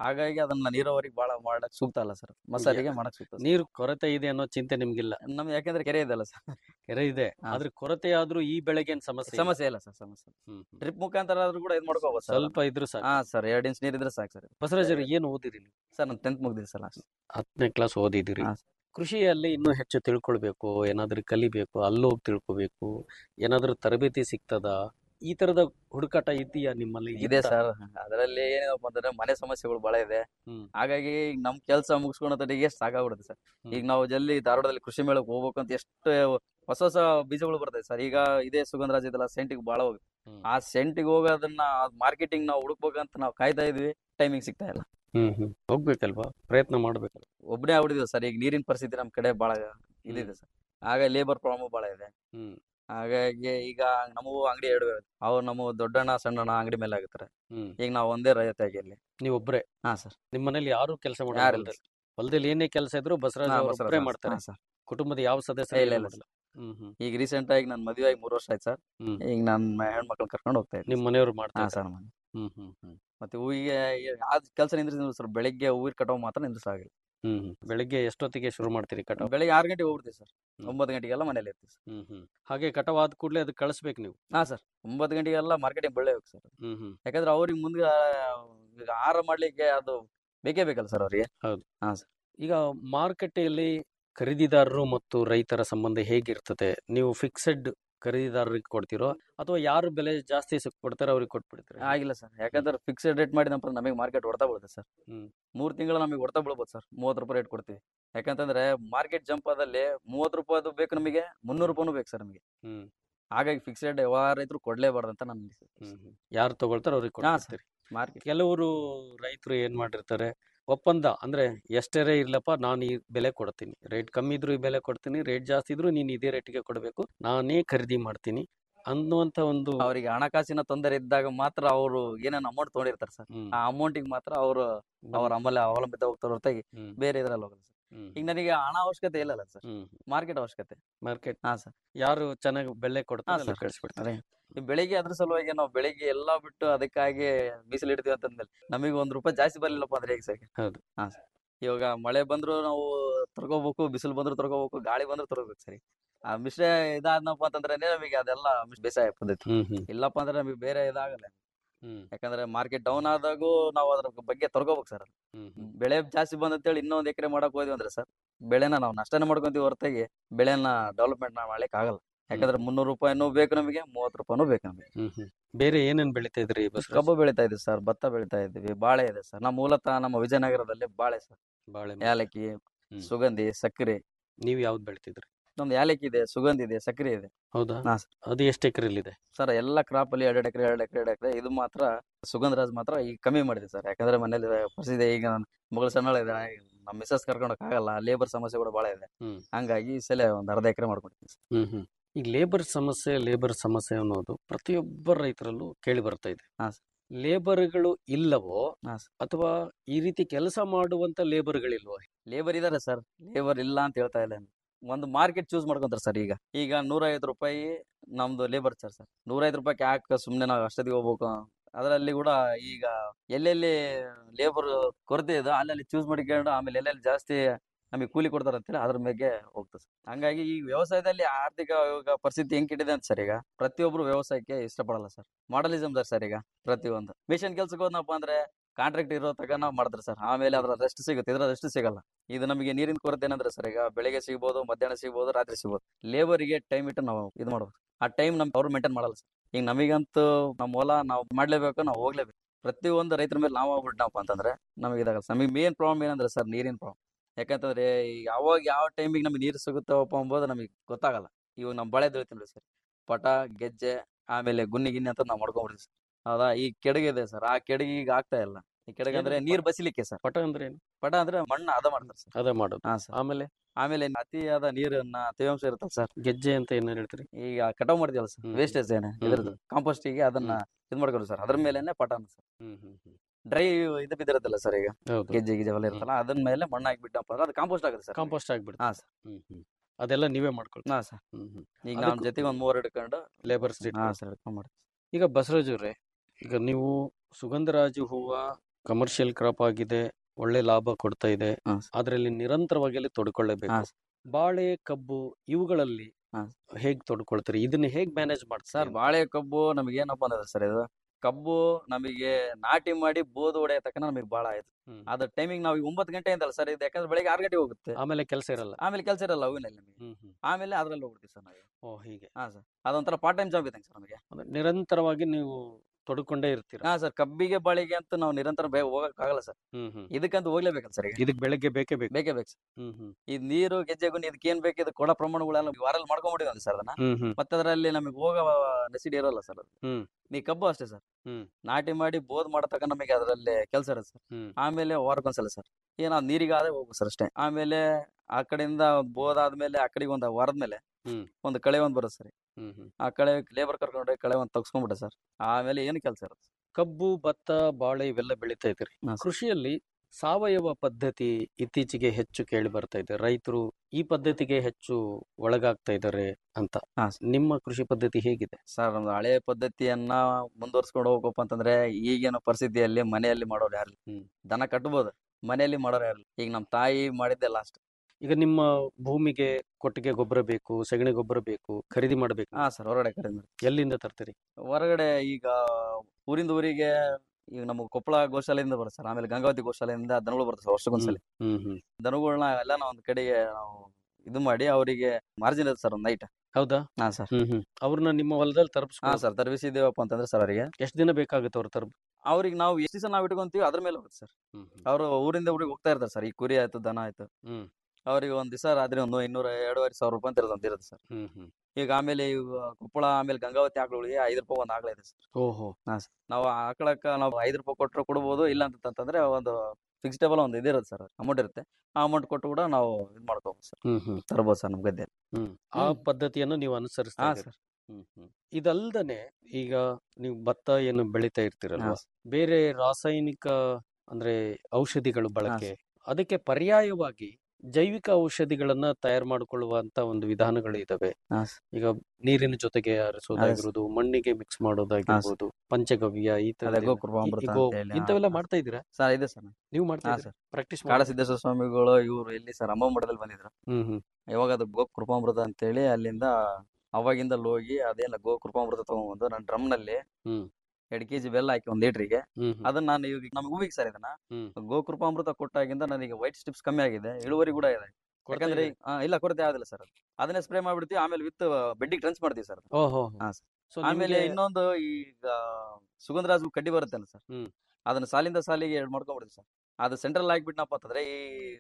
ಹಾಗಾಗಿ ಅದನ್ನ ನೀರಾವರಿಗೆ ಬಹಳ ಮಾಡಕ್ ಸೂಕ್ತ ಅಲ್ಲ ಸರ್ ಮಸಾಲೆಗೆ ಮಾಡಕ್ ಸೂಕ್ತ sir. ನೀರು ಕೊರತೆ ಇದೆ ಅನ್ನೋ ಚಿಂತೆ ನಿಮ್ಗಿಲ್ಲ ನಮ್ಗೆ ಯಾಕಂದ್ರೆ ಕೆರೆ ಇದೆಲ್ಲ ಸರ್ ಕೆರೆ ಇದೆ ಹಾ. ಆದ್ರೆ ಕೊರತೆ ಆದ್ರೂ ಈ ಬೆಳೆಗೆ ಏನ್ ಸಮಸ್ಯೆ ಇಲ್ಲ. ಸಮಸ್ಯೆ ಇಲ್ಲ ಸರ್ ಸಮಸ್ಯೆ ಹ್ಮ್, ಹ್ಮ್. ಡ್ರಿಪ್ ಮುಖಾಂತರ ಆದ್ರೂ ಕೂಡ ಇದು ಮಾಡ್ಕೋಬಹುದು ಸರ್ ಸ್ವಲ್ಪ ಇದ್ರು ಸಾಕು ಹಾ ಸರ್ ಎರಡ್ ಇಂಚ್ ನೀರ್ ಇದ್ರೆ ಸಾಕು ಸರ್ ಬಸವರಾಜರು ಏನು ಓದಿರಿ ನೀವು ಸರ್ ನಾನು ಟೆಂತ್ ಮುಗ್ದಿದೆ ಸರ್ ಲಾಸ್ಟ್ ಹತ್ತನೇ ಕ್ಲಾಸ್ ಓದಿದಿರಿ ಹಾ. ಕೃಷಿಯಲ್ಲಿ ಇನ್ನೂ ಹೆಚ್ಚು ತಿಳ್ಕೊಳ್ಬೇಕು ಏನಾದ್ರೂ ಕಲಿಬೇಕು ಅಲ್ಲೋಗಿ ತಿಳ್ಕೊಬೇಕು ಏನಾದ್ರೂ ತರಬೇತಿ ಸಿಗ್ತದ ಈ ತರದ ಹುಡುಕಾಟ ಇದೆಯಾ ನಿಮ್ಮಲ್ಲಿ ಇದೆ ಇತ್ತಾ? ಸರ್ ಅದರಲ್ಲಿ ಏನಿದಪ್ಪ ಅಂತಂದ್ರೆ ಮನೆ ಸಮಸ್ಯೆಗಳು ಬಹಳ ಇದೆ ಹ್ಮ್ ಹಾಗಾಗಿ ಈಗ ನಮ್ ಕೆಲಸ ಮುಗಿಸ್ಕೊಳೋದಿಗೆ ಸಾಕಾಗ್ಬಿಡುತ್ತೆ ಸರ್ ಹ್ಮ್. ಈಗ ನಾವು ಜಲ್ದಿ ಧಾರವಾಡದಲ್ಲಿ ಕೃಷಿ ಮೇಳಕ್ಕೆ ಹೋಗ್ಬೇಕು ಅಂತ ಎಷ್ಟು ಹೊಸ ಹೊಸ ಬೀಜಗಳು ಬರ್ತದೆ ಸರ್ ಈಗ ಇದೇ ಸುಗಂಧರಾಜ್ ಇದೆಲ್ಲ ಸೆಂಟಿಗೆ ಬಹಳ ಹೋಗುತ್ತೆ ಹ್ಮ್. ಆ ಸೆಂಟಿಗೆ ಹೋಗೋದನ್ನ ಮಾರ್ಕೆಟಿಂಗ್ ನಾವು ಹುಡುಕ್ಬೇಕಂತ ನಾವು ಕಾಯ್ತಾ ಇದ್ವಿ ಟೈಮಿಂಗ್ ಸಿಗ್ತಾ ಇಲ್ಲ ಹ್ಮ್ ಹ್ಮ್ ಹೋಗ್ಬೇಕಲ್ವಾ ಪ್ರಯತ್ನ ಮಾಡ್ಬೇಕಲ್ವಾ ಒಬ್ಬನೇ ಆಗ್ಬಿಟ್ಟಿದೆ ಸರ್ ಈಗ ನೀರಿನ ಪರಿಸ್ಥಿತಿ ನಮ್ ಕಡೆ ಬಹಳ ಇದಿದೆ ಸರ್ ಹಾಗಾಗಿ ಲೇಬರ್ ಪ್ರಾಬ್ಲಮ್ ಬಹಳ ಇದೆ ಹ್ಮ್ ಹಾಗಾಗಿ ಈಗ ನಮಗೂ ಅಂಗಡಿ ಎರಡು ಅವ್ರು ನಮ್ಮ ದೊಡ್ಡಣ್ಣ ಸಣ್ಣಣ್ಣ ಅಂಗಡಿ ಮೇಲೆ ಆಗುತ್ತಾರೆ ಹ್ಮ್ ಈಗ ನಾವು ಒಂದೇ ರೈತಾಗಿ ಇಲ್ಲಿ ನೀವೊಬ್ರೆ ಹಾ ಸರ್ ನಿಮ್ ಮನೇಲಿ ಯಾರು ಕೆಲಸ ಯಾರು ಮಾಡಲ್ಲ ಇಲ್ಲ ಹೊಲದಲ್ಲಿ ಏನೇ ಕೆಲಸ ಇದ್ರು ಬಸವರಾಜ್ ಹಾ, ಅವರು ಬಸವರಾಜ್ ಒಬ್ರೇ ಸರ್. ಮಾಡ್ತಾರೆ ಹಾ, ಸರ್. ಕುಟುಂಬದ ಯಾವ ಸದಸ್ಯ ಇಲ್ಲ, ಇಲ್ಲ, ಮಾಡಲ್ಲ ಹ್ಮ್ ಹ್ಮ್ ಈಗ ರೀಸೆಂಟ್ ಆಗಿ ನಾನು ಮದುವೆ ಆಗಿ ಮೂರು ವರ್ಷ ಆಯ್ತು ಸರ್ ಹ್ಮ್. ಈಗ ನಾನು ಹೆಣ್ಮಕ್ಳು ಕರ್ಕೊಂಡು ಹೋಗ್ತಾ ಇದ್ದೀನಿ ನಿಮ್ ಮನೆಯವ್ರು ಹಾ ಮಾಡ್ತಾರೆ ಸರ್ ಮನೆ ಹ್ಮ್ ಹ್ಮ್ ಹ್ಮ್ ಮತ್ತೆ ಹೂವಿಗೆ ಯಾವ್ದು ಕೆಲಸ ನಿಂದ್ರಿಸಿದ್ರು ಸರ್ ಬೆಳಿಗ್ಗೆ ಹೂವಿನ ಕಟಾವು ಮಾತ್ರ ನಿಂದ್ರಿಸಾಗಿಲ್ಲ ಹ್ಮ್ ಹ್ಮ್ ಬೆಳಿಗ್ಗೆ ಎಷ್ಟೊತ್ತಿಗೆ ಶುರು ಮಾಡ್ತೀರಿ ಕಟಾವ್ ಬೆಳಿಗ್ಗೆ ಆರು ಗಂಟೆಗೆ ಹೋಗ್ಬಿಡ್ತೀವಿ ಸರ್ ಹ್ಮ್. ಒಂಬತ್ತು ಗಂಟೆಗೆಲ್ಲ ಮನೇಲಿ ಇರ್ತೀವಿ ಸರ್ ಹ್ಮ್ ಹ್ಮ್ ಹಾಗೆ ಕಟಾವ್ ಆದ ಕೂಡಲೇ ಅದು ಕಳಿಸ್ಬೇಕು ನೀವು ಹಾ ಸರ್ ಒಂಬತ್ತು ಗಂಟೆಗೆಲ್ಲ ಮಾರ್ಕೆಟಿಂಗ್ ಬೆಳೆ ಹೋಗಿ ಸರ್ ಹ್ಮ್ ಹ್ಮ್ ಯಾಕಂದ್ರೆ ಅವ್ರಿಗೆ ಮುಂದೆ ಈಗ ಆಹಾರ ಮಾಡ್ಲಿಕ್ಕೆ ಅದು ಬೇಕೇ ಬೇಕಲ್ಲ ಸರ್ ಅವ್ರಿಗೆ ಈಗ ಮಾರುಕಟ್ಟೆಯಲ್ಲಿ ಖರೀದಿದಾರರು ಮತ್ತು ರೈತರ ಸಂಬಂಧ ಹೇಗಿರ್ತದೆ ನೀವು ಫಿಕ್ಸೆಡ್ ಖರೀದಿದಾರರಿಗೆ ಕೊಡ್ತೀರೋ ಅಥವಾ ಯಾರು ಬೆಲೆ ಜಾಸ್ತಿ ಸಿಕ್ ಕೊಡ್ತಾರೆ ಅವ್ರಿಗೆ ಕೊಟ್ಬಿಡ್ತೀರಾ ಆಗಿಲ್ಲ ಸರ್ ಯಾಕಂದ್ರೆ ಫಿಕ್ಸ್ಡ್ ರೇಟ್ ಮಾಡಿದಪ್ಪ ನಮಗೆ ಮಾರ್ಕೆಟ್ ಹೊಡ್ತಾ ಬೀಳುತ್ತೆ ಸರ್ ಹ್ಮ್. ಮೂರು ತಿಂಗಳು ನಮಗೆ ಹೊಡ್ತಾ ಬೀಳ್ಬೋದು ಸರ್ ಮೂವತ್ತು ರೂಪಾಯಿ ರೇಟ್ ಕೊಡ್ತೀವಿ ಯಾಕಂತಂದ್ರೆ ಮಾರ್ಕೆಟ್ ಜಂಪ್ ಆದಲ್ಲಿ ಮೂವತ್ತು ರೂಪಾಯಿದು ಬೇಕು ನಮಗೆ ಮುನ್ನೂರು ರೂಪಾಯಿನೂ ಬೇಕು ಸರ್ ನಮಗೆ ಹ್ಮ್ ಹಾಗಾಗಿ ಫಿಕ್ಸ್ಡ್ ವ್ಯವಹಾರ ರೈತರು ಕೊಡ್ಲೇಬಾರ್ದು ಅಂತ ನನ್ನ ಹ್ಮ್ ಹ್ಮ್. ಯಾರು ತಗೊಳ್ತಾರೋ ಅವ್ರಿಗೆ ಹಾ, ಸರ್. ಕೊಡ್ತೀರಿ ಮಾರ್ಕೆಟ್ ಕೆಲವರು ರೈತರು ಏನ್ ಮಾಡಿರ್ತಾರೆ ಒಪ್ಪಂದ ಅಂದ್ರೆ ಎಷ್ಟರೇ ಇರ್ಲಪ್ಪ ನಾನು ಈ ಬೆಲೆ ಕೊಡ್ತೀನಿ ರೇಟ್ ಕಮ್ಮಿ ಇದ್ರು ಈ ಬೆಲೆ ಕೊಡ್ತೀನಿ ರೇಟ್ ಜಾಸ್ತಿ ಇದ್ರು ನೀನು ಇದೇ ರೇಟ್ಗೆ ಕೊಡಬೇಕು ನಾನೇ ಖರೀದಿ ಮಾಡ್ತೀನಿ ಅನ್ನುವಂತ ಒಂದು ಅವರಿಗೆ ಹಣಕಾಸಿನ ತೊಂದರೆ ಇದ್ದಾಗ ಮಾತ್ರ ಅವರು ಏನೇನು ಅಮೌಂಟ್ ತೊಗೊಂಡಿರ್ತಾರೆ ಸರ್ ಹ್ಮ್, ಆ ಅಮೌಂಟಿಗೆ ಮಾತ್ರ ಅವರು ಅವ್ರ ಆಮೇಲೆ ಅವಲಂಬಿತ ಹೋಗ್ತಾರೆ ಹೊರತಾಗಿ ಹ್ಮ್, ಬೇರೆ ಇದ್ರಲ್ಲಿ ಹೋಗಲ್ಲ ಸರ್ ಹ್ಮ್, ಈಗ ನನಗೆ ಹಣ ಅವಶ್ಯಕತೆ ಇಲ್ಲಲ್ಲ ಸರ್ ಹ್ಮ್. ಮಾರ್ಕೆಟ್ ಅವಶ್ಯಕತೆ ಮಾರ್ಕೆಟ್ ಹಾ ಸರ್ ಯಾರು ಚೆನ್ನಾಗಿ ಬೆಲೆ ಕೊಡ್ತಾರೆ ಹಾ, ಸರ್. ಕಳಿಸ್ಬಿಡ್ತಾರೆ ಅದೇ ಈ ಬೆಳಿಗ್ಗೆ ಅದ್ರ ಸಲುವಾಗಿ ನಾವು ಬೆಳಿಗ್ಗೆ ಎಲ್ಲಾ ಬಿಟ್ಟು ಅದಕ್ಕಾಗಿ ಮೀಸಲಿಡ್ತೀವಿ ಅಂತಂದ್ಮೇಲೆ ನಮಗೆ ಒಂದ್ ರೂಪಾಯಿ ಜಾಸ್ತಿ ಬರ್ಲಿಲ್ಲಪ್ಪ ಅಂದ್ರೆ ಹೇಗೆ ಸರ್ ಹೌದು. ಹಾ ಸರ್ ಇವಾಗ ಮಳೆ ಬಂದ್ರು ನಾವು ತರ್ಕೋಬೇಕು ಬಿಸಿಲು ಬಂದ್ರು ತರ್ಕೋಬೇಕು ಗಾಳಿ ಬಂದ್ರು ತರ್ಕೋಬೇಕು ಸರಿ ಆ ಮಿಶ್ರ ಇದಾದ್ನಪ್ಪ ಅಂತಂದ್ರೆ ನಮಗೆ ಅದೆಲ್ಲ ಮಿಶ್ರ ಬೇಸಾಯ ಪದ್ಧತಿ ಹ್ಮ್ ಹ್ಮ್ ಇಲ್ಲಪ್ಪ ಅಂದ್ರೆ ನಮಗೆ ಬೇರೆ ಇದಾಗಲ್ಲ ಹ್ಮ್ ಯಾಕಂದ್ರೆ ಮಾರ್ಕೆಟ್ ಡೌನ್ ಆದಾಗೂ ನಾವು ಅದ್ರ ಬಗ್ಗೆ ತರ್ಕೋಬೇಕು ಸರ್ ಹ್ಮ್ ಹ್ಮ್ ಬೆಳೆ ಜಾಸ್ತಿ ಬಂದಂತೇಳಿ ಇನ್ನೊಂದ್ ಎಕರೆ ಮಾಡಕ್ ಹೋದ್ವಿ ಅಂದ್ರೆ ಸರ್ ಬೆಳೆನ ನಾವು ನಷ್ಟನೇ ಮಾಡ್ಕೊಂತೀವಿ ಹೊರತಾಗಿ ಬೆಳೆನ ಡೆವಲಪ್ಮೆಂಟ್ ಮಾಡ್ಲಿಕ್ಕೆ ಆಗಲ್ಲ ಯಾಕಂದ್ರೆ ಮುನ್ನೂರು ರೂಪಾಯಿನೂ ಬೇಕು ನಮಗೆ ಮೂವತ್ತು ರೂಪಾಯಿನೂ ಬೇಕು ನಮಗೆ ಹ್ಮ್ ಹ್ಮ್ ಬೇರೆ ಏನೇನ್ ಬೆಳಿತಾ ಇದ್ರಿ ಬಸವರಾಜ್? ಕಬ್ಬು ಬೆಳಿತಾ ಇದ್ದೀವಿ ಸರ್ ಭತ್ತ ಬೆಳಿತಾ ಇದ್ದೀವಿ ಬಾಳೆ ಇದೆ ಸರ್ ನಮ್ಮ ಮೂಲತಃ ನಮ್ಮ ವಿಜಯನಗರದಲ್ಲಿ ಬಾಳೆ ಸರ್ ಬಾಳೆ ಏಲಕ್ಕಿ ಹ್ಮ್. ಸುಗಂಧಿ ಸಕ್ಕರೆ ನೀವ್ ಯಾವ್ದು ಬೆಳಿತಿದ್ರಿ ನಮ್ದು ಏಲಕ್ಕಿ ಇದೆ ಸುಗಂಧಿ ಇದೆ ಸಕ್ಕರೆ ಇದೆ ಹೌದಾ ಹಾ, ಅದು ಎಷ್ಟು ಎಕರೆಲ್ಲಿದೆ ಸರ್ ಎಲ್ಲ ಕ್ರಾಪ್ ಅಲ್ಲಿ ಎರಡು ಎಕರೆ ಎರಡು ಎಕರೆ ಎರಡು ಎಕರೆ ಇದು ಮಾತ್ರ ಸುಗಂಧರಾಜ್ ಮಾತ್ರ ಈಗ ಕಮ್ಮಿ ಮಾಡಿದೆ ಸರ್ ಯಾಕಂದ್ರೆ ಮನೇಲಿ ಪರಿಸ್ಥಿತಿ ಈಗ ನನ್ನ ಮಗಳು ಸಣ್ಣ ಇದೆ ನಮ್ಮ ಮಿಸಸ್ ಕರ್ಕೊಂಡೋಗಕ್ ಆಗಲ್ಲ ಲೇಬರ್ ಸಮಸ್ಯೆ ಕೂಡ ಬಹಳ ಇದೆ ಹ್ಮ್. ಹಂಗಾಗಿ ಈ ಸಲ ಒಂದ್ ಅರ್ಧ ಎಕರೆ ಮಾಡ್ಕೊಂಡಿದ್ದೀನಿ ಸರ್ ಹ್ಮ್ ಹ್ಮ್ ಈಗ ಲೇಬರ್ ಸಮಸ್ಯೆ ಲೇಬರ್ ಸಮಸ್ಯೆ ಅನ್ನೋದು ಪ್ರತಿಯೊಬ್ಬ ರೈತರಲ್ಲೂ ಕೇಳಿ ಬರ್ತಾ ಇದೆ ಹಾ, ಸರ್. ಲೇಬರ್ಗಳು ಇಲ್ಲವೋ ಹಾ, ಸರ್. ಅಥವಾ ಈ ರೀತಿ ಕೆಲಸ ಮಾಡುವಂತ ಲೇಬರ್ಗಳಿಲ್ವೋ ಲೇಬರ್ ಇದಾರೆ ಸರ್ ಲೇಬರ್ ಇಲ್ಲ ಅಂತ ಹೇಳ್ತಾ ಇಲ್ಲ ನಾನು. ಒಂದು ಮಾರ್ಕೆಟ್ ಚೂಸ್ ಮಾಡ್ಕೊಂತಾರೆ ಸರ್ ಈಗ ಈಗ ನೂರೈವತ್ತು ರೂಪಾಯಿ ನಮ್ದು ಲೇಬರ್ ಚಾರ್ಜ್ ಸರ್ ನೂರೈವತ್ತು ರೂಪಾಯಿ ಯಾಕೆ ಸುಮ್ಮನೆ ನಾವು ಅಷ್ಟೊತ್ತಿಗೆ ಹೋಗ್ಬೇಕು ಅದರಲ್ಲಿ ಕೂಡ ಈಗ ಎಲ್ಲೆಲ್ಲಿ ಲೇಬರ್ ಕೊರತೆ ಇದೆ ಅಲ್ಲೆಲ್ಲಿ ಚೂಸ್ ಮಾಡಿಕೊಂಡು ಆಮೇಲೆ ಎಲ್ಲೆಲ್ಲಿ ಜಾಸ್ತಿ ನಮಗೆ ಕೂಲಿ ಕೊಡ್ತಾರೆ ಅಂತೇಳಿ ಅದ್ರ ಮೇಲೆ ಹೋಗ್ತದೆ ಸರ್ ಹಂಗಾಗಿ ಈ ವ್ಯವಸಾಯದಲ್ಲಿ ಆರ್ಥಿಕ ಇವಾಗ ಪರಿಸ್ಥಿತಿ ಹೆಂಗ್ ಕೆಟ್ಟಿದೆ ಅಂತ ಸರ್ ಈಗ ಪ್ರತಿಯೊಬ್ರು ವ್ಯವಸಾಯಕ್ಕೆ ಇಷ್ಟಪಡಲ್ಲ ಸರ್ ಮಾಡಲಿಸಮ್ ಸರ್ ಸರ್ ಈಗ ಪ್ರತಿಯೊಂದು ಮಿಷನ್ ಕೆಲ್ಸಕ್ಕೆ ಹೋದ್ನಪ್ಪ ಅಂದ್ರೆ ಕಾಂಟ್ರಾಕ್ಟ್ ಇರೋ ತನಕ ನಾವು ಮಾಡಿದ್ರೆ ಸರ್ ಆಮೇಲೆ ಅದ್ರ ರೆಸ್ಟ್ ಸಿಗುತ್ತೆ ಇದ್ರ ರೆಸ್ಟ್ ಸಿಗಲ್ಲ ಇದು ನಮಗೆ ನೀರಿನ ಕೊರತೆ ಏನಂದ್ರೆ ಸರ್ ಈಗ ಬೆಳಿಗ್ಗೆ ಸಿಗ್ಬೋದು ಮಧ್ಯಾಹ್ನ ಸಿಗ್ಬೋದು ರಾತ್ರಿ ಸಿಗ್ಬೋದು ಲೇಬರಿಗೆ ಟೈಮ್ ಇಟ್ಟು ನಾವು ಇದು ಮಾಡ್ಬೇಕು ಆ ಟೈಮ್ ನಮ್ ಅವ್ರು ಮೇಂಟೈನ್ ಮಾಡಲ್ಲ ಸರ್ ಈಗ ನಮಗಂತೂ ನಮ್ಮ ಹೊಲ ನಾವು ಮಾಡ್ಲೇಬೇಕು ನಾವು ಹೋಗ್ಲೇಬೇಕು ಪ್ರತಿಯೊಂದು ರೈತರ ಮೇಲೆ ನಾವು ಹೋಗ್ಬಿಟ್ಟನಪ್ಪ ಅಂತಂದ್ರೆ ನಮಗೆ ಇದಾಗಲ್ಲ ನಮಗೆ ಮೇನ್ ಪ್ರಾಬ್ಲಮ್ ಏನಂದ್ರೆ ಸರ್ ನೀರಿನ ಪ್ರಾಬ್ಲಮ್ ಯಾಕಂತಂದ್ರೆ ಈಗ ಯಾವಾಗ ಯಾವ ಟೈಮಿಗೆ ನಮಗೆ ನೀರು ಸಿಗುತ್ತವಪ್ಪ ಅಂಬೋದು ನಮಗೆ ಗೊತ್ತಾಗಲ್ಲ ಇವಾಗ ನಮ್ಮ ಬಳೆ ಬೆಳಿತೀನಿ ಸರ್ ಪಟ ಗೆಜ್ಜೆ ಆಮೇಲೆ ಗುನ್ನಿ ಗಿನ್ನಿ ಅಂತ ನಾವು ಮಾಡ್ಕೊಂಡ್ಬಿಡ್ತೀವಿ ಸರ್ ಹೌದಾ ಈ ಕೆಡಗೆ ಇದೆ ಸರ್ ಆ ಕೆಡಗೆ ಈಗ ಆಗ್ತಾ ಇಲ್ಲ ಈ ಕೆಡಗೆ ಅಂದ್ರೆ ಏನು ನೀರ್ ಪಟ? ಬಸಿಲಿಕ್ಕೆ ಸರ್ ಪಟ ಅಂದ್ರೆ ಏನು ಪಟ ಅಂದ್ರೆ ಮಣ್ಣು ಹದ ಮಾಡ್ತಾರೆ ಸರ್ ಅದೇ ಮಾಡೋದು ಹಾ ಸರ್ ಆಮೇಲೆ ಆಮೇಲೆ ಅತಿಯಾದ ನೀರನ್ನ ತೇವಾಂಶ ಇರುತ್ತಲ್ಲ ಸರ್ ಗೆಜ್ಜೆ ಅಂತ ಏನ್ ಹೇಳ್ತೀರಿ ಈಗ ಕಟಾವ್ ಮಾಡ್ತೀವಲ್ಲ ಸರ್ ಹ್ಮ್. ವೇಸ್ಟೇಜ್ ಏನೇ ಹ್ಮ್, ಇದ್ರದ್ದು ಹ್ಮ್. ಕಾಂಪೋಸ್ಟಿಗೆ ಅದನ್ನ ಇದು ಮಾಡ್ಕೊಂಡು ಸರ್ ಅದ್ರ ಮೇಲೆನೆ ಪಟಾನ ಸರ್ ಹ್ಮ್ ಹ್ಮ್ ಹ್ಮ್ ಡ್ರೈ ಇದು ಬಿದ್ದಿರುತ್ತಲ್ಲ ಸರ್ ಈಗ ಹೌದು ಗೆಜ್ಜೆ ಗಿಜ್ಜೆ ಎಲ್ಲ ಇರುತ್ತಲ್ಲ ಅದನ್ನ ಮೇಲೆ ಮಣ್ಣು ಹಾಕ್ಬಿಟ್ಟಪ್ಪ ಅಂದ್ರೆ ಅದು ಕಾಂಪೋಸ್ಟ್ ಆಗುತ್ತೆ ಸರ್ ಕಾಂಪೋಸ್ಟ್ ಆಗ್ಬಿಡುತ್ತೆ ಹಾ ಸರ್ ಹ್ಮ್ ಹ್ಮ್ ಅದೆಲ್ಲ ನೀವೇ ಮಾಡ್ಕೊಳ್ತೀವಿ ಹಾ ಸರ್ ಹ್ಮ್ ಹ್ಮ್ ಈಗ ಅದಕ್ಕೂ- ನಮ್ಮ ಜೊತೆಗೆ ಒಂದ್ ಮೂವರು ಹಿಡ್ಕೊಂಡು ಲೇಬರ್ಸ್ ಹಾ ಸರ್ ಹಿಡ್ಕೊಂಡ್ ಮಾಡ್ತೀವಿ ಈಗ ಬಸವರಾಜ್ ಅವ್ರೆ ಈಗ ನೀವು ಸುಗಂಧರಾಜ ಹೂವ ಕಮರ್ಷಿಯಲ್ ಕ್ರಾಪ್ ಆಗಿದೆ ಒಳ್ಳೆ ಲಾಭ ಕೊಡ್ತಾ ಇದೆ ಹಾ, ಅದರಲ್ಲಿ ನಿರಂತರವಾಗಿ ಅಲ್ಲಿ ತೊಡ್ಕೊಳ್ಳೇಬೇಕು ಹಾ, ಬಾಳೆ ಕಬ್ಬು ಇವುಗಳಲ್ಲಿ ಹಾ. ಹೇಗ್ ತೊಡ್ಕೊಳ್ತೀರಿ ಇದನ್ನ ಹೇಗ್ ಮ್ಯಾನೇಜ್ ಸರ್ ಮಾಡ್ತಾರೆ ಬಾಳೆ ಕಬ್ಬು ನಮಗೆ ಏನಪ್ಪ ಅಂದ್ರೆ ಸರ್ ಇದು ಕಬ್ಬು ನಮಗೆ ನಾಟಿ ಮಾಡಿ ಬೋದು ಹೊಡೆಯ ತನಕ ನಮಗೆ ಬಾಳ ಆಯ್ತು ಹ್ಮ್. ಅದ್ರ ಟೈಮಿಂಗ್ ನಾವು ಒಂಬತ್ತು ಗಂಟೆ ಅಂತಲ್ಲ ಸರ್ ಇದು ಯಾಕಂದ್ರೆ ಬೆಳಿಗ್ಗೆ ಆರು ಗಂಟೆ ಹೋಗುತ್ತೆ ಆಮೇಲೆ ಕೆಲಸ ಇರಲ್ಲ ಆಮೇಲೆ ಕೆಲಸ ಇರಲ್ಲ ಹೂವಿನಲ್ಲಿ ನಮಗೆ ಹ್ಮ್ ಹ್ಮ್ ಆಮೇಲೆ ಅದ್ರಲ್ಲಿ ಹೋಗ್ಬಿಡ್ತೀವಿ ಸರ್ ನಾವು ಓ ಹೀಗೆ ಹಾ ಸರ್ ಅದೊಂಥರ ಪಾರ್ಟ್ ಟೈಮ್ ಜಾಬ್ ಇದ್ದಂಗೆ ಸರ್ ನಮಗೆ ಅಂದ್ರೆ ನಿರಂತರವಾಗಿ ನೀವು ತೊಡ್ಕೊಂಡೇ ಇರ್ತೀರಾ ಹಾ ಸರ್ ಕಬ್ಬಿಗೆ ಬಾಳಿಗೆ ಅಂತ ನಾವು ನಿರಂತರ ಬೇಗ ಹೋಗಕ್ ಆಗಲ್ಲ ಸರ್ ಹ್ಮ್ ಹ್ಮ್ ಇದಕ್ಕಂತ ಹೋಗ್ಲೇಬೇಕಲ್ಲ ಸರ್ ಈಗ ಇದಕ್ ಬೆಳಗ್ಗೆ ಬೇಕೇ ಬೇಕು ಬೇಕೇ ಬೇಕು ಸರ್ ಹ್ಮ್ ಹ್ಮ್ ಈ ನೀರು ಗೆಜ್ಜೆ ಗುಣಿ ಇದಕ್ಕೆ ಏನ್ ಬೇಕು ಇದು ಕೊಡ ಪ್ರಮಾಣಗಳೆಲ್ಲ ವಾರಲ್ಲಿ ಮಾಡ್ಕೊಂಡ್ಬಿಟ್ಟಿದ್ವಿ ಸರ್ ಅದನ್ನ ಹ್ಮ್ ಹ್ಮ್ ಮತ್ತೆ ಅದರಲ್ಲಿ ನಮಗೆ ಹೋಗೋ ನೆಸಿಡಿ ಇರೋಲ್ಲ ಸರ್ ಅದು ಹ್ಮ್. ನೀ ಕಬ್ಬು ಅಷ್ಟೇ ಸರ್ ಹ್ಮ್. ನಾಟಿ ಮಾಡಿ ಬೋದ್ ಮಾಡತಕ್ಕ ನಮಗೆ ಅದರಲ್ಲಿ ಕೆಲಸ ಇರುತ್ತೆ ಸರ್ ಹ್ಮ್ ಆಮೇಲೆ ವಾರಕ್ಕೊಂದ್ಸಲ ಸರ್ ಏನೋ ನೀರಿಗೆ ಆದ್ರೆ ಹೋಗ್ಬೇಕು ಸರ್ ಅಷ್ಟೇ ಆಮೇಲೆ ಆ ಕಡೆಯಿಂದ ಬೋದಾದ್ಮೇಲೆ ಆ ಕಡೆಗೆ ಒಂದು ವಾರದ್ಮೇಲೆ ಹ್ಮ್. ಒಂದು ಕಳೆ ಒಂದ್ ಬರುತ್ತೆ ಸರ್ ಹ್ಮ್ ಹ್ಮ್ ಆ ಕಳೆ ಲೇಬರ್ ಕರ್ಕೊಂಡ್ರೆ ಕಳೆ ಒಂದ್ ತಗ್ಸ್ಕೊಂಡ್ಬಿಟ್ಟೆ ಸರ್ ಆಮೇಲೆ ಏನು ಕೆಲಸ ಇರುತ್ತೆ ಕಬ್ಬು ಭತ್ತ ಬಾಳೆ ಇವೆಲ್ಲ ಬೆಳಿತಾ ಇದ್ದೀರಿ ಹಾ, ಸರ್. ಕೃಷಿಯಲ್ಲಿ ಸಾವಯವ ಪದ್ಧತಿ ಇತ್ತೀಚೆಗೆ ಹೆಚ್ಚು ಕೇಳಿ ಬರ್ತಾ ಇದೆ ರೈತರು ಈ ಪದ್ಧತಿಗೆ ಹೆಚ್ಚು ಒಳಗಾಗ್ತಾ ಇದ್ದಾರೆ ಅಂತ ಹಾ, ನಿಮ್ಮ ಕೃಷಿ ಪದ್ಧತಿ ಹೇಗಿದೆ ಸರ್ ನಮ್ದು ಹಳೆ ಪದ್ಧತಿಯನ್ನ ಮುಂದುವರ್ಸ್ಕೊಂಡು ಹೋಗ್ಬೇಕಪ್ಪ ಅಂತಂದ್ರೆ ಈಗಿನ ಪರಿಸ್ಥಿತಿಯಲ್ಲಿ ಮನೆಯಲ್ಲಿ ಮಾಡೋರು ಯಾರಿಲ್ಲ ಹ್ಮ್. ದನ ಕಟ್ಬೋದು ಮನೆಯಲ್ಲಿ ಮಾಡೋರು ಯಾರಿಲ್ಲ ಈಗ ನಮ್ಮ ತಾಯಿ ಮಾಡಿದ್ದೆ ಲಾಸ್ಟ್ ಈಗ ನಿಮ್ಮ ಭೂಮಿಗೆ ಕೊಟ್ಟಿಗೆ ಗೊಬ್ಬರ ಬೇಕು ಸಗಣಿ ಗೊಬ್ಬರ ಬೇಕು ಖರೀದಿ ಮಾಡಬೇಕು ಹಾ ಸರ್ ಹೊರಗಡೆ ಕಡಿಮೆ ಎಲ್ಲಿಂದ ತರ್ತೀರಿ ಹೊರಗಡೆ ಈಗ ಊರಿಂದ ಊರಿಗೆ ಈಗ ನಮಗೆ ಕೊಪ್ಪಳ ಗೋಶಾಲೆಯಿಂದ ಬರುತ್ತೆ ಸರ್ ಆಮೇಲೆ ಗಂಗಾವತಿ ಗೋಶಾಲೆಯಿಂದ ದನಗಳು ಬರುತ್ತೆ ಸರ್ ವರ್ಷಕ್ಕೊಂದ್ಸಲಿ ಹ್ಮ್ ಹ್ಮ್ ದನಗಳನ್ನ ಎಲ್ಲ ನಾವು ಒಂದ್ ಕಡೆಗೆ ನಾವು ಇದು ಮಾಡಿ ಅವರಿಗೆ ಮಾರ್ಜಿನ್ ಇರುತ್ತೆ ಸರ್ ಒಂದ್ ನೈಟ್ ಹೌದಾ ಹಾ ಸರ್ ಹ್ಮ್ ಹ್ಮ್ ಅವ್ರನ್ನ ನಿಮ್ಮ ಹೊಲದಲ್ಲಿ ಹಾ ತರ್ಪಿಸ್ಕೊ ಸರ್ ತರಬಿಸಿದೇವಪ್ಪ ಅಂತಂದ್ರೆ ಸರ್ ಅವರಿಗೆ ಎಷ್ಟು ದಿನ ಬೇಕಾಗುತ್ತೆ ಅವ್ರ ತರ್ಬ ಅವ್ರಿಗೆ ನಾವು ಎಷ್ಟು ದಿವಸ ನಾವು ಇಟ್ಕೊಂತೀವಿ ಅದ್ರ ಮೇಲೆ ಹೋಗುತ್ತೆ ಸರ್ ಹ್ಮ್ ಹ್ಮ್ ಅವರು ಊರಿಂದ ಊರಿಗೆ ಹೋಗ್ತಾ ಇರ್ತಾರೆ ಸರ್ ಈ ಕುರಿ ಆಯ್ತು ದನ ಆಯ್ತು ಹ್ಮ್ ಅವ್ರಿಗೆ ಒಂದ್ ದಿವಸ ರಾತ್ರಿ ಒಂದು ಇನ್ನೂರ ಎರಡೂವರೆ ಸಾವಿರ ರೂಪಾಯಿ ಅಂತ ಇರೋದು ಅಂತ ಇರುತ್ತೆ ಸರ್ ಹ್ಮ್ ಹ್ಮ್ ಈಗ ಆಮೇಲೆ ಈಗ ಕೊಪ್ಪಳ ಆಮೇಲೆ ಗಂಗಾವತಿ ಆಕಳುಗಳಿಗೆ ಐದು ರೂಪಾಯಿ ಒಂದು ಆಕಳ ಇದೆ ಸರ್ ಓಹೋ ನಾವು ಆಕಳಕ್ಕ ನಾವು ಐದು ರೂಪಾಯಿ ಕೊಟ್ಟರು ಕೊಡ್ಬೋದು ಇಲ್ಲ ಅಂತಂತಂದ್ರೆ ಒಂದು ಫಿಕ್ಸ್ಟೇಬಲ್ ಒಂದು ಇದಿರುತ್ತೆ ಸರ್ ಅಮೌಂಟ್ ಇರುತ್ತೆ ಆ ಅಮೌಂಟ್ ಕೊಟ್ಟು ಕೂಡ ನಾವು ಇದು ಮಾಡ್ಕೋಬೋದು ಸರ್ ಹ್ಮ್ ಹ್ಮ್ ತರ್ಬೋದು ಸರ್ ನಮ್ ಗದ್ದೆ ಹ್ಮ್ ಆ ಹ್ಮ್. ಪದ್ಧತಿಯನ್ನು ನೀವು ಅನುಸರಿಸ್ತಾ ಹಾ ಇದ್ದೀರಿ. ಸರ್ ಹ್ಮ್ ಹ್ಮ್ ಇದಲ್ದನೆ ಈಗ ನೀವು ಭತ್ತ ಏನು ಬೆಳಿತಾ ಇರ್ತೀರಲ್ವಾ ಹಾ, ಬೇರೆ ರಾಸಾಯನಿಕ ಅಂದ್ರೆ ಔಷಧಿಗಳು ಬಳಕೆ ಅದಕ್ಕೆ ಪರ್ಯಾಯವಾಗಿ ಜೈವಿಕ ಔಷಧಿಗಳನ್ನ ತಯಾರು ಮಾಡಿಕೊಳ್ಳುವಂತ ಒಂದು ವಿಧಾನಗಳು ಇದಾವೆ ಹಾ, ಈಗ ನೀರಿನ ಜೊತೆಗೆ ಅರಸೋದಾಗಿರೋದು ಮಣ್ಣಿಗೆ ಮಿಕ್ಸ್ ಮಾಡೋದಾಗಿರ್ಬೋದು ಪಂಚಗವ್ಯ ಈ ತರ ಅದೇ ಗೋಕೃಪಾಮೃತ ಅಂತ ಹೇಳಿ, ಹಾ, ಇಂಥವೆಲ್ಲ ಹಾ. ಮಾಡ್ತಾ ಇದ್ದೀರಾ ಸರ್ ಇದೆ ಸರ್ ನೀವು ಹಾ ಮಾಡ್ತಾ ಸರ್ ಪ್ರಾಕ್ಟೀಸ್ ಕಾಡಸಿದ್ದೇಶ್ವರ ಸ್ವಾಮಿಗಳು ಇವರು ಎಲ್ಲಿ ಸರ್ ಅಮ್ಮ ಮಠದಲ್ಲಿ ಬಂದಿದ್ರು ಹ್ಮ್ ಹ್ಮ್ ಇವಾಗ ಅದು ಗೋ ಕೃಪಾಮೃತ ಅಂತೇಳಿ ಅಲ್ಲಿಂದ ಅವಾಗಿಂದ ಹೋಗಿ ಅದೇನ ಗೋ ಕೃಪಾಮೃತ ತಗೊಂಡ್ಬಂದು ನನ್ನ ಡ್ರಮ್ ನಲ್ಲಿ ಹ್ಮ್. ಎರಡ್ ಕೆಜಿ ಬೆಲ್ಲ ಹಾಕಿ ಒಂದ್ ಲೀಟ್ರಿಗೆ ಹ್ಮ್ ಹ್ಮ್ ಅದನ್ನ ನಾನು ಈಗ ನಮ್ಗೆ ಹೂವಿಗೆ ಸರ್ ಇದನ್ನ ಹ್ಮ್. ಗೋ ಕೃಪಾಮೃತ ಕೊಟ್ಟಾಗಿಂದ ನನಗೆ ವೈಟ್ ಸ್ಟಿಪ್ಸ್ ಕಮ್ಮಿ ಆಗಿದೆ ಇಳುವರಿ ಕೂಡ ಇದೆ ಕೊಡ್ತಾ ಯಾಕಂದ್ರೆ ಇದ್ದೀರಾ? ಆ, ಇಲ್ಲ ಕೊರತೆ ಆಗೋದಿಲ್ಲ ಸರ್ ಅದನ್ನೇ ಸ್ಪ್ರೇ ಮಾಡ್ಬಿಡ್ತೀವಿ ಆಮೇಲೆ ವಿತ್ ಬೆಡ್ಡಿಗೆ ಟ್ರೆನ್ಸ್ ಮಾಡ್ತೀವಿ ಸರ್ ಓಹೋ ಹಾ, ಸೊ ಆಮೇಲೆ ಇನ್ನೊಂದು ಈಗ ಸುಗಂಧರಾಜ್ ಕಡ್ಡಿ ಬರುತ್ತಲ್ಲ ಸರ್ ಹ್ಮ್. ಅದನ್ನ ಸಾಲಿಂದ ಸಾಲಿಗೆ ಎರಡ್ ಮಾಡ್ಕೊಂಡ್ಬಿಡ್ತೀವಿ ಸರ್ ಅದು ಸೆಂಟ್ರಲ್ ಹಾಕ್ಬಿಟ್ನಪ್ಪ ಅಂತಂದ್ರೆ ಈ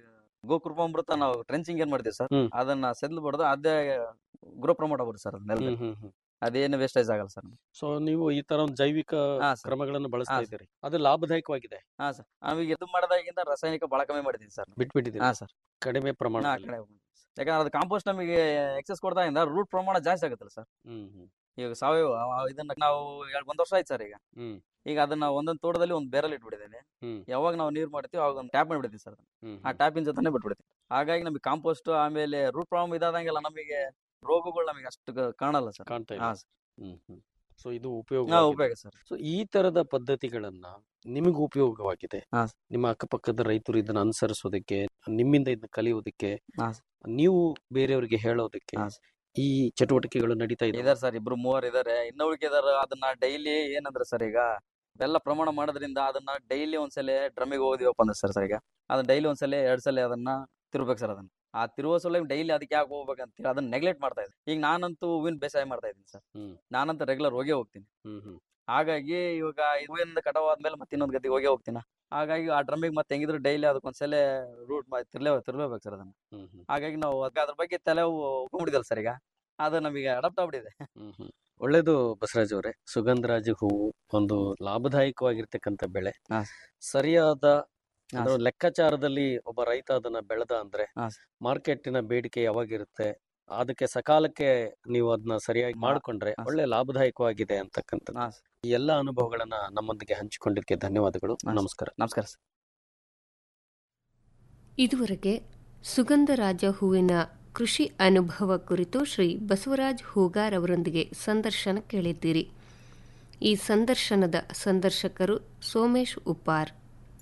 ಗೋಕೃಪಾಮೃತ ನಾವು ಟ್ರೆಂಚಿಂಗ್ ಏನ್ ಮಾಡ್ತೀವಿ ಸರ್ ಹ್ಮ್. ಅದನ್ನ ಸೆದ್ಲು ಬಡ್ದು ಅದೇ ಗ್ರೋ ಪ್ರಮೋಟ್ ಆಗ್ಬಿಡುತ್ತೆ ಸರ್ ಅದನ್ನೆಲ್ಲ ಹ್ಮ್ ಹ್ಮ್ ಹ್ಮ್ ಅದೇನು ವೇಸ್ಟೇಜ್ ಆಗಲ್ಲ ಸರ್ ಸೊ ನೀವು ಈ ತರ ಒಂದು ಜೈವಿಕ ಹಾ ಸರ್ ಕ್ರಮಗಳನ್ನು ಬಳಸ್ತಾ ಹಾ, ಸರ್. ಇದ್ದೀರಿ ಅದು ಲಾಭದಾಯಕವಾಗಿದೆ ಹಾ ಸರ್ ನಾವೀಗ ಇದು ಮಾಡಿದಾಗಿಂದ ರಾಸಾಯನಿಕ ಬಹಳ ಕಮ್ಮಿ ಮಾಡಿದೀನಿ ಸರ್ ಬಿಟ್ಬಿಟ್ಟಿದ್ದೀರಿ ಹಾ ಸರ್ ಕಡಿಮೆ ಆ ಪ್ರಮಾಣದಲ್ಲಿ ಕಡೆ ಹೋಗ್ಬಿಡಿ. ಯಾಕಂದ್ರೆ ಅದು ಕಾಂಪೋಸ್ಟ್ ನಮಗೆ ಎಕ್ಸಸ್ ಕೊಡ್ದಾಗಿಂದ ರೂಟ್ ಪ್ರಮಾಣ ಜಾಸ್ತಿ ಆಗುತ್ತಲ್ಲ ಸರ್ ಹ್ಮ್ ಹ್ಮ್ ಈಗ ಸಾವಯವ ಆ- ಇದನ್ನ ನಾವು ಎರಡ್ ಒಂದ್ ವರ್ಷ ಆಯ್ತು ಸರ್ ಈಗ ಹ್ಮ್ ಈಗ ಅದನ್ನ ಒಂದೊಂದ್ ತೋಟದಲ್ಲಿ ಒಂದ್ ಬೇರಲ್ಲಿ ಇಟ್ಬಿಟ್ಟಿದ್ದೇನೆ ಹ್ಮ್ ಯಾವಾಗ ನಾವು ನೀರ್ ಮಾಡ್ತೀವಿ ಅವಾಗ ಒಂದು ಟ್ಯಾಪ್ ಮಾಡಿಬಿಡ್ತೀವಿ ಸರ್ ಹ್ಮ್ ಆ ಟ್ಯಾಪಿನ ಜೊತೆನೆ ಬಿಟ್ಬಿಡ್ತೀವಿ ಹಾಗಾಗಿ ನಮಗೆ ಕಾಂಪೋಸ್ಟ್ ಆಮೇಲೆ ರೂಟ್ ಪ್ರಾಬ್ಲಮ್ ಇದಾದಂಗೆಲ್ಲ ನಮಗೆ ರೋಗಗಳು ನಮಗೆ ಅಷ್ಟು ಕ- ಕಾಣಲ್ಲ ಸರ್ ಕಾಣ್ತಾ ಹಾ ಇದೆ ಸರ್ ಹ್ಮ್ ಹ್ಮ್ ಸೊ ಇದು ಉಪಯೋಗ ಹಾ, ಉಪಯೋಗ ಸರ್ ಸೊ ಈ ತರದ ಪದ್ಧತಿಗಳನ್ನ ನಿಮಗೆ ಉಪಯೋಗವಾಗಿದೆ ಹಾ. ನಿಮ್ಮ ಅಕ್ಕಪಕ್ಕದ ರೈತರು ಇದನ್ನ ಅನುಸರಿಸೋದಕ್ಕೆ ನಿಮ್ಮಿಂದ ಇದನ್ನ ಕಲಿಯೋದಕ್ಕೆ ಹಾ. ನೀವು ಬೇರೆಯವರಿಗೆ ಹೇಳೋದಕ್ಕೆ ಹಾ. ಈ ಚಟುವಟಿಕೆಗಳು ನಡೀತಾ ಇದೆ ಇದಾರೆ ಸರ್ ಇಬ್ರು ಮೂವರು ಇದಾರೆ ಇನ್ನ ಉಳಿಕಿದಾರ ಅದನ್ನ ಡೈಲಿ ಏನಂದ್ರೆ ಸರ್ ಈಗ ಬೆಲ್ಲ ಪ್ರಮಾಣ ಮಾಡೋದ್ರಿಂದ ಅದನ್ನ ಡೈಲಿ ಒಂದ್ಸಲ ಡ್ರಮ್ಮಿಗೆ ಹೋದಿವಪ್ಪ ಅಂದ್ರೆ ಸರ್ ಸರ್ ಈಗ ಅದನ್ನ ಡೈಲಿ ಒಂದ್ಸಲ ಎರಡ್ ಸಲ ಅದನ್ನ ತಿರ್ಬೇಕು ಸರ್ ಅದನ್ನ ಆ ತಿರುವ ಸಲ ಡೈಲಿ ಅದಕ್ಕೆ ಯಾಕೆ ಹೋಗ್ಬೇಕಂತ ಹೇಳಿ ಅದನ್ನ ನೆಗ್ಲೆಕ್ಟ್ ಮಾಡ್ತಾ ಇದ್ದೀನಿ ಈಗ ನಾನಂತೂ ಹೂವಿನ ಬೇಸಾಯ ಮಾಡ್ತಾ ಇದ್ದೀನಿ ಸರ್ ಹ್ಮ್. ನಾನಂತೂ ರೆಗ್ಯುಲರ್ ಹೋಗೇ ಹೋಗ್ತೀನಿ ಹ್ಮ್ ಹ್ಮ್ ಹಾಗಾಗಿ ಇವಾಗ ಹೂವಿನಿಂದ ಕಟಾವ್ ಆದ್ಮೇಲೆ ಮತ್ತೆ ಇನ್ನೊಂದ್ ಗದ್ದಿಗೆ ಹೋಗೇ ಹೋಗ್ತೀನಿ ಹಾಗಾಗಿ ಆ ಡ್ರಮ್ಮಿಗೆ ಮತ್ತೆ ಹೆಂಗಿದ್ರು ಡೈಲಿ ಅದಕ್ಕೊಂದ್ಸಲ ರೂಟ್ ತಿರ್ಲೇ ತಿರ್ಲೇಬೇಕು ಸರ್ ಅದನ್ನ ಹ್ಮ್ ಹ್ಮ್ ಹಾಗಾಗಿ ನಾವು ಅದ್ಕ ಅದ್ರ ಬಗ್ಗೆ ತಲೆ ಹೋಗ್ಬಿಡಿದಲ್ಲ ಸರ್ ಈಗ ಅದು ನಮಗೆ ಅಡಾಪ್ಟ್ ಆಗ್ಬಿಟ್ಟಿದೆ ಹ್ಮ್ ಹ್ಮ್ ಒಳ್ಳೇದು ಬಸವರಾಜ್ ಅವರೇ ಸುಗಂಧರಾಜ ಹೂವು ಒಂದು ಲಾಭದಾಯಕವಾಗಿರ್ತಕ್ಕಂಥ ಬೆಳೆ ಹಾ. ಸರಿಯಾದ ಹಾ, ಅಂದ್ರೆ ಲೆಕ್ಕಾಚಾರದಲ್ಲಿ ಒಬ್ಬ ರೈತ ಅದನ್ನ ಬೆಳೆದ ಅಂದ್ರೆ ಹಾ, ಮಾರ್ಕೆಟಿನ ಬೇಡಿಕೆ ಯಾವಾಗಿರುತ್ತೆ ಅದಕ್ಕೆ ಸಕಾಲಕ್ಕೆ ನೀವು ಅದನ್ನ ಸರಿಯಾಗಿ ಮಾ- ಮಾಡ್ಕೊಂಡ್ರೆ ಹಾ, ಒಳ್ಳೆ ಲಾಭದಾಯಕವಾಗಿದೆ ಅಂತಕ್ಕಂಥದ್ದು ಹಾ, ಈ ಎಲ್ಲ ಅನುಭವಗಳನ್ನ ನಮ್ಮೊಂದಿಗೆ ಹಂಚಿಕೊಂಡಿದ್ದಕ್ಕೆ ಧನ್ಯವಾದಗಳು ಹಾ, ನಮಸ್ಕಾರ ನಮಸ್ಕಾರ ಸರ್ ಇದುವರೆಗೆ ಸುಗಂಧರಾಜ ಹೂವಿನ ಕೃಷಿ ಅನುಭವ ಕುರಿತು ಶ್ರೀ ಬಸವರಾಜ್ ಹೂಗಾರ್ ಅವರೊಂದಿಗೆ ಸಂದರ್ಶನ ಕೇಳಿದ್ದೀರಿ ಈ ಸಂದರ್ಶನದ ಸಂದರ್ಶಕರು ಸೋಮೇಶ್ ಉಪ್ಪಾರ್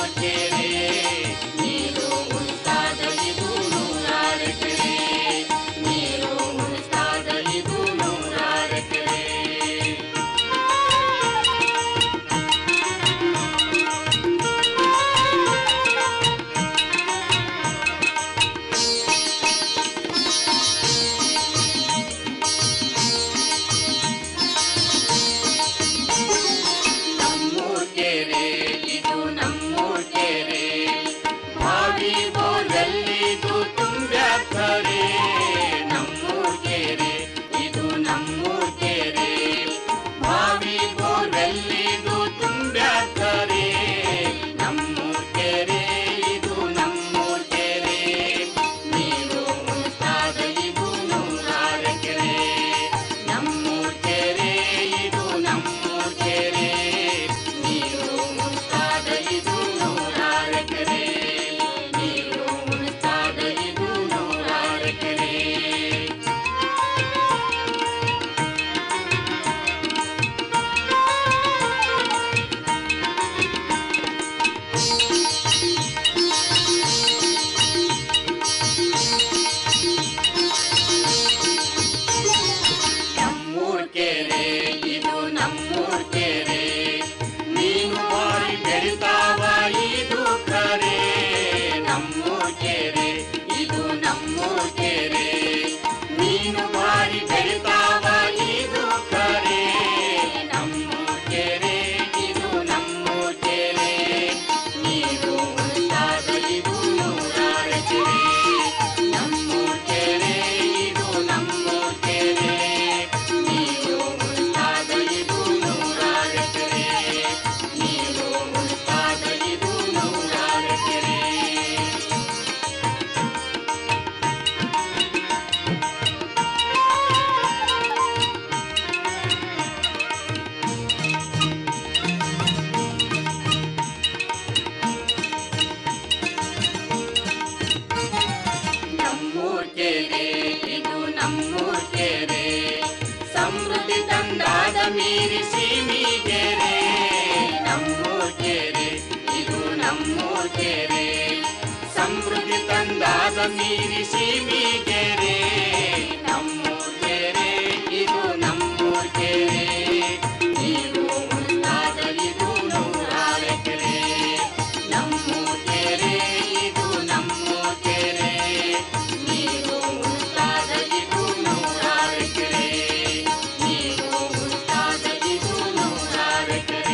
ನಮ್ಮೂರ್ ಕೆರೆ ಸಮೃದ್ಧಿ ತಂದಾದ ಮೀರಿ ಸೀಮಿಗೆರೆ ನಮ್ಮೂರ್ ಕೆರೆ ಇದು ನಮ್ಮೂರ್ ಕೆರೆ ಸಮೃದ್ಧಿ ತಂದಾದ ಮೀರಿ ಸೀಮಿಗೆರೆ ನಮ್ಮೂರ್ ಕೆರೆ ಇದು ನಮ್ಮೂರ್ ಕೆರೆ ನೀರು ಉಂಟಾದ ಇದು ನೂರಾರು ಎಕರೆ ನಮ್ಮೂರ್ ಕೆರೆ ಇದು ನಮ್ಮೂರ್ ಕೆರೆ ನೀರು ಉಂಟಾದ ಇದು ನೂರಾರು ಎಕರೆ ನೀರು ಉಂಟಾದ ಇದು ನೂರಾರು ಎಕರೆ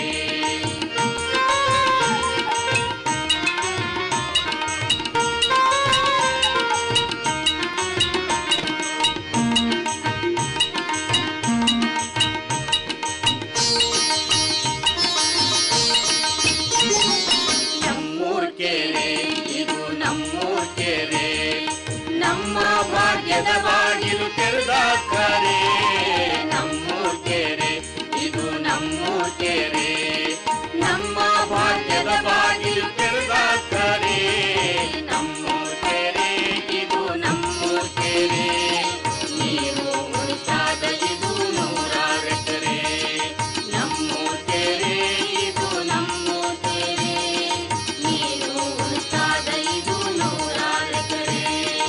ನಮ್ಮೂರ್ ಕೆರೆ ಇದು ನಮ್ಮೂರ್ ಕೆರೆ ನಮ್ಮ ಭಾಗ್ಯದ ಬಾಗಿಲು ತೆರೆದ ಕರೆ ನಮ್ಮೂರ್ ಕೆರೆ ಇದು ನಮ್ಮೂರ್ ಕೆರೆ ನಮ್ಮ ಭಾಗ್ಯದ ಬಾಗಿಲು ತೆರೆದ ಕರೆ ನಮ್ಮೂರ್ ಕೆರೆ ಇದು ನಮ್ಮೂರ್ ಕೆರೆ ನೀರು ಉಳಿತಾದ ಇದು ನೂರಾರು ಎಕರೆ ನಮ್ಮೂರ್ ಕೆರೆ ಇದು ನಮ್ಮೂರ್ ಕೆರೆ ನೀರು ಉಳಿತಾದ ಇದು ನೂರಾರು ಎಕರೆ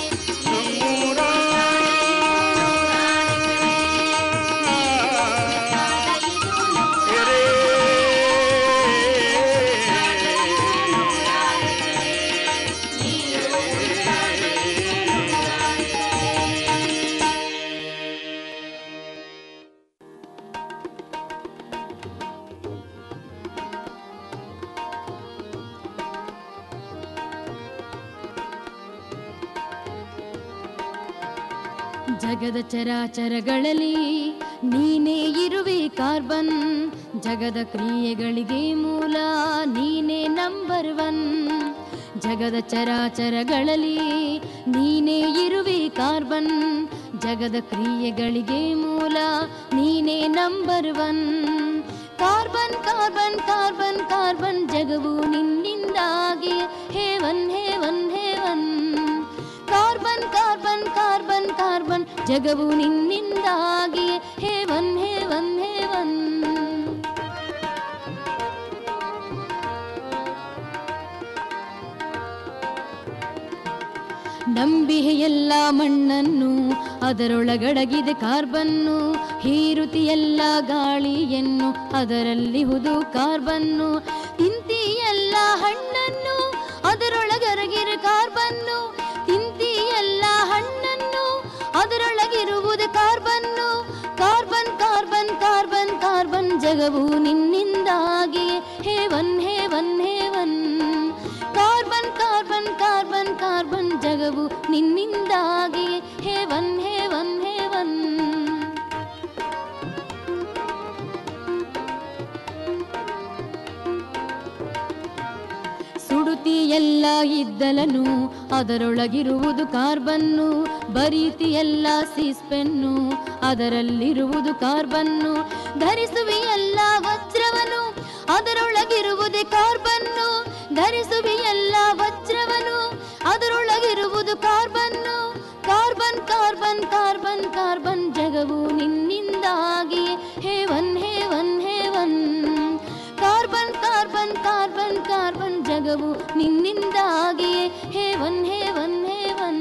ಜಗದ ಚರಾಚರಗಳಲ್ಲಿ ನೀನೇ ಇರುವೆ ಕಾರ್ಬನ್ ಜಗದ ಕ್ರಿಯೆಗಳಿಗೆ ಮೂಲ ನೀನೇ ನಂಬರ್ ಒನ್ ಜಗದ ಚರಾಚರಗಳಲ್ಲಿ ನೀನೇ ಇರುವೆ ಕಾರ್ಬನ್ ಜಗದ ಕ್ರಿಯೆಗಳಿಗೆ ಮೂಲ ನೀನೇ number one carbon carbon carbon carbon ಜಗವು ನಿನ್ನಿಂದಾಗಿ heaven heaven heaven carbon carbon carbon carbon ಜಗವು ನಿನ್ನಿಂದಾಗಿ ಹೇವನ್ ಹೇವನ್ ಹೇವನ್ ನಂಬಿಹೆ ಎಲ್ಲ ಮಣ್ಣನ್ನು ಅದರೊಳಗಡಗಿದೆ ಕಾರ್ಬನ್ನು ಹೀರುತಿ ಎಲ್ಲ ಗಾಳಿಯನ್ನು ಅದರಲ್ಲಿ ಹುದು ಕಾರ್ಬನ್ನು ತಿಂತಿ ಎಲ್ಲ ಹಣ್ಣನ್ನು ಅದರೊಳಗರಗಿರ ಕಾರ್ಬನ್ನು ತಿಂತಿ ಎಲ್ಲ ಹಣ್ಣನ್ನು ಅದರೊಳಗಿರುವುದು ಕಾರ್ಬನ್ನು ಕಾರ್ಬನ್ ಕಾರ್ಬನ್ ಕಾರ್ಬನ್ ಕಾರ್ಬನ್ ಜಗವು ನಿನ್ನಿಂದಾಗಿ heaven heaven heaven carbon carbon carbon carbon ಜಗವು ನಿನ್ನಿಂದಾಗಿ ಹೇವನ್ ಹೇವನ್ ಹೇವನ್ ಸುಡುತಿ ಎಲ್ಲ ಇದ್ದಲನು ಅದರೊಳಗಿರುವುದು ಕಾರ್ಬನ್ನು ಬರೀತಿ ಎಲ್ಲ ಸೀಸ್ಪೆನ್ನು ಅದರಲ್ಲಿರುವುದು ಕಾರ್ಬನ್ನು ಧರಿಸುವಿ ಎಲ್ಲ ವಜ್ರವನು ಅದರೊಳಗಿರುವುದೇ ಕಾರ್ಬನ್ನು ಧರಿಸುವಿ ಎಲ್ಲ ವಜ್ರವನು ಅದರೊಳಗಿರುವುದು ಕಾರ್ಬನ್ನು ಕಾರ್ಬನ್ ಕಾರ್ಬನ್ ಕಾರ್ಬನ್ ಕಾರ್ಬನ್ ಜಗವು ನಿನ್ನಿಂದಾಗಿ heaven heaven heaven carbon carbon carbon carbon ಜಗವು ನಿನ್ನಿಂದಾಗಿ ಹೇವನ್ ಹೇವನ್ ಹೇವನ್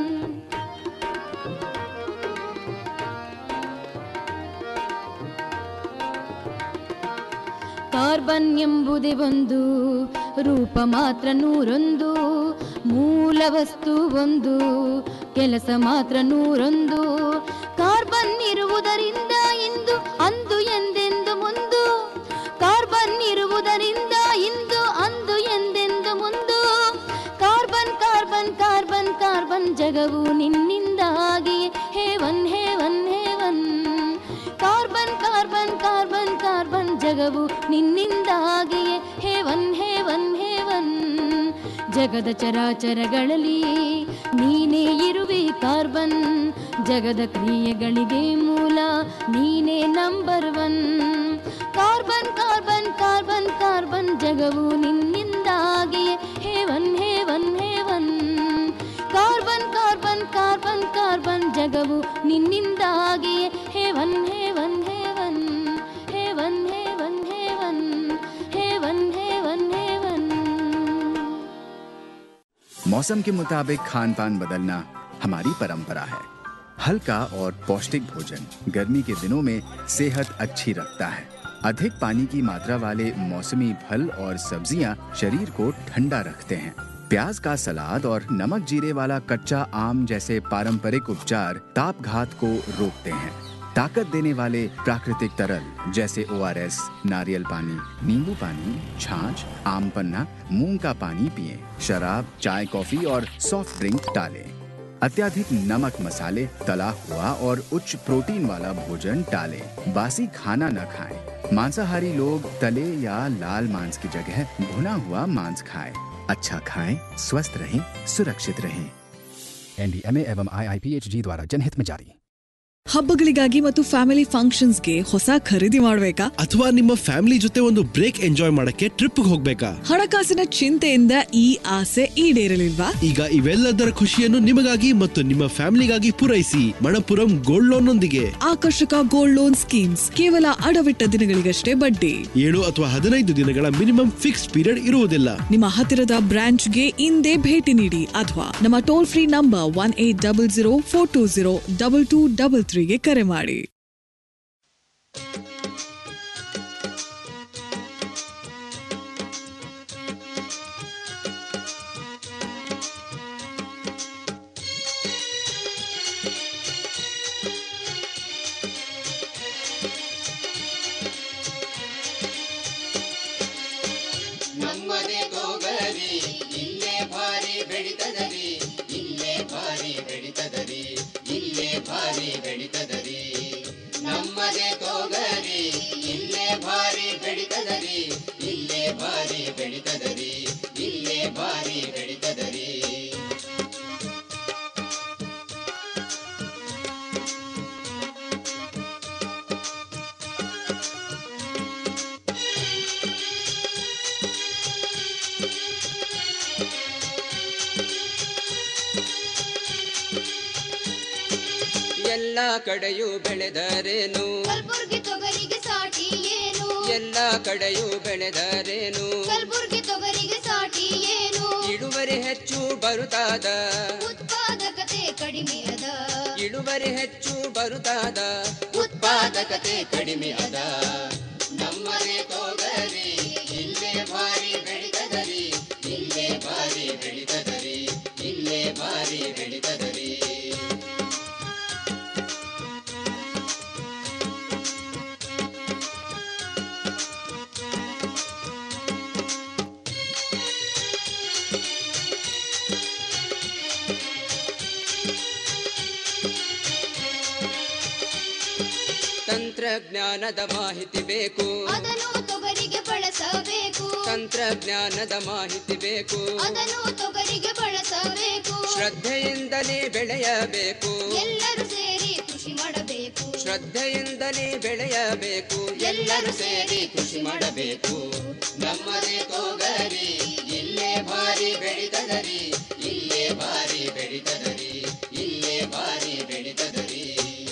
ಕಾರ್ಬನ್ ಎಂಬುದೇ ಒಂದು ರೂಪ ಮಾತ್ರ ನೂರೊಂದು ಮೂಲ ವಸ್ತು ಒಂದು ಕೆಲಸ ಮಾತ್ರ ನೂರೊಂದು ಕಾರ್ಬನ್ ಇರುವುದರಿಂದ ಇಂದು ಅಂದು ಎಂದೆಂದು ಮುಂದು ಕಾರ್ಬನ್ ಇರುವುದರಿಂದ ಇಂದು ಅಂದು ಎಂದೆಂದು ಮುಂದು ಕಾರ್ಬನ್ ಕಾರ್ಬನ್ ಕಾರ್ಬನ್ ಕಾರ್ಬನ್ ಜಗವು ನಿನ್ನಿಂದಾಗಿ heaven heaven heaven carbon carbon carbon carbon ಜಗವು ನಿನ್ನಿಂದಾಗಿ ಹೇವನ್ ಹೇವನ್ ಹೇವನ್ ಜಗದ ಚರಾಚರಗಳಲ್ಲಿ ನೀನೇ ಇರುವೆ ಕಾರ್ಬನ್ ಜಗದ ಕ್ರಿಯೆಗಳಿಗೆ ಮೂಲ ನೀನೇ number one carbon carbon carbon carbon ಜಗವು ನಿನ್ನಿಂದಾಗಿ heaven heaven heaven carbon carbon carbon carbon ಜಗವು ನಿನ್ನಿಂದಾಗಿಯೇ heaven heaven heaven heaven heaven heaven heaven heaven heaven मौसम के मुताबिक खान पान बदलना हमारी परंपरा है हल्का और पौष्टिक भोजन गर्मी के दिनों में सेहत अच्छी रखता है अधिक पानी की मात्रा वाले मौसमी फल और सब्जियां शरीर को ठंडा रखते हैं प्याज का सलाद और नमक जीरे वाला कच्चा आम जैसे पारंपरिक उपचार ताप घात को रोकते हैं ताकत देने वाले प्राकृतिक तरल जैसे ओ नारियल पानी नींबू पानी छाछ आम पन्ना मूंग का पानी पिए शराब चाय कॉफी और सॉफ्ट ड्रिंक टालें अत्याधिक नमक मसाले तला हुआ और उच्च प्रोटीन वाला भोजन टालें बासी खाना न खाएं मांसाहारी लोग तले या लाल मांस की जगह भुना हुआ मांस खाएं अच्छा खाएं स्वस्थ रहें सुरक्षित रहें एनडीएमए एवं आईआईपीएचजी द्वारा जनहित में जारी ಹಬ್ಬಗಳಿಗಾಗಿ ಮತ್ತು ಫ್ಯಾಮಿಲಿ ಫಂಕ್ಷನ್ಸ್ಗೆ ಹೊಸ ಖರೀದಿ ಮಾಡಬೇಕಾ ಅಥವಾ ನಿಮ್ಮ ಫ್ಯಾಮಿಲಿ ಜೊತೆ ಒಂದು ಬ್ರೇಕ್ ಎಂಜಾಯ್ ಮಾಡಕ್ಕೆ ಟ್ರಿಪ್ ಹೋಗ್ಬೇಕಾ ಹಣಕಾಸಿನ ಚಿಂತೆಯಿಂದ ಈ ಆಸೆ ಈಡೇರಲಿಲ್ವಾ ಈಗ ಇವೆಲ್ಲದರ ಖುಷಿಯನ್ನು ನಿಮಗಾಗಿ ಮತ್ತು ನಿಮ್ಮ ಫ್ಯಾಮಿಲಿಗಾಗಿ ಪೂರೈಸಿ ಮಣಪುರಂ ಗೋಲ್ಡ್ ಲೋನ್ ನೊಂದಿಗೆ ಆಕರ್ಷಕ ಗೋಲ್ಡ್ ಲೋನ್ ಸ್ಕೀಮ್ಸ್ ಕೇವಲ ಅಡವಿಟ್ಟ ದಿನಗಳಿಗಷ್ಟೇ ಬಡ್ಡಿ ಏಳು ಅಥವಾ ಹದಿನೈದು ದಿನಗಳ ಮಿನಿಮಮ್ ಫಿಕ್ಸ್ ಪೀರಿಯಡ್ ಇರುವುದಿಲ್ಲ ನಿಮ್ಮ ಹತ್ತಿರದ ಬ್ರಾಂಚ್ಗೆ ಇಂದೇ ಭೇಟಿ ನೀಡಿ ಅಥವಾ ನಮ್ಮ toll free number one eight double zero four two zero double two double ತ್ರೀಗೆ ಕರೆ ಮಾಡಿ ನಮ್ಮದೇ ತೋಗರಿ ಇಲ್ಲೇ ಭಾರಿ ಬೆಳಿತದರಿ ಇಲ್ಲೇ ಭಾರಿ ಬೆಳಿತದರಿ ಇಲ್ಲೇ ಭಾರಿ ಬೆಳಿತದರಿ ನಮ್ಮದೇ ತೋಗರಿ ಇಲ್ಲೇ ಭಾರಿ ಬೆಳಿತದರಿ ಇಲ್ಲೇ ಭಾರಿ ಬೆಳಿತದರಿ ಇಲ್ಲೇ ಭಾರಿ ಬೆಳಿತದರಿ ಎಲ್ಲ ಕಡೆಯೂ ಬೆಳೆದರೇನು ಕಲ್ಬುರ್ಗಿ ತೊಗರಿಗೆ ಸಾಟಿ ಏನು ಎಲ್ಲ ಕಡೆಯೂ ಬೆಳೆದರೇನು ಕಲ್ಬುರ್ಗಿ ತೊಗರಿಗೆ ಸಾಟಿ ಏನು ಇಳುವರಿ ಹೆಚ್ಚು ಬರುತ್ತಾದ ಉತ್ಪಾದಕತೆ ಕಡಿಮೆ ಅದ ಇಳುವರಿ ಹೆಚ್ಚು ಬರುತ್ತಾದ ಉತ್ಪಾದಕತೆ ಕಡಿಮೆ ಅದ ನಮ್ಮದೇ ತೋಗರಿ ಇಲ್ಲೇ ಭಾರಿ ಬೆಳಿತದರಿ ಇಲ್ಲೇ ಭಾರಿ ಬೆಳಿತದರಿ ಇಲ್ಲೇ ಭಾರಿ ಬೆಳಿತದರಿ ತಂತ್ರಜ್ಞಾನದ ಮಾಹಿತಿ ಬೇಕು ಅದನ್ನು ತೊಗರಿಗೆ ಬಳಸಬೇಕು ತಂತ್ರಜ್ಞಾನದ ಮಾಹಿತಿ ಬೇಕು ಅದನ್ನು ತೊಗರಿಗೆ ಬಳಸಬೇಕು ಶ್ರದ್ಧೆಯಿಂದಲೇ ಬೆಳೆಯಬೇಕು ಎಲ್ಲರೂ ಸೇರಿ ಕೃಷಿ ಮಾಡಬೇಕು ಶ್ರದ್ಧೆಯಿಂದಲೇ ಬೆಳೆಯಬೇಕು ಎಲ್ಲರೂ ಸೇರಿ ಕೃಷಿ ಮಾಡಬೇಕು ನಮ್ಮದೇ ತೋಗರಿ ಇಲ್ಲೇ ಭಾರಿ ಬೆಳಿತದರಿ ಇಲ್ಲೇ ಭಾರಿ ಬೆಳಿತದರಿ ಇಲ್ಲೇ ಭಾರಿ ಬೆಳಿತದರಿ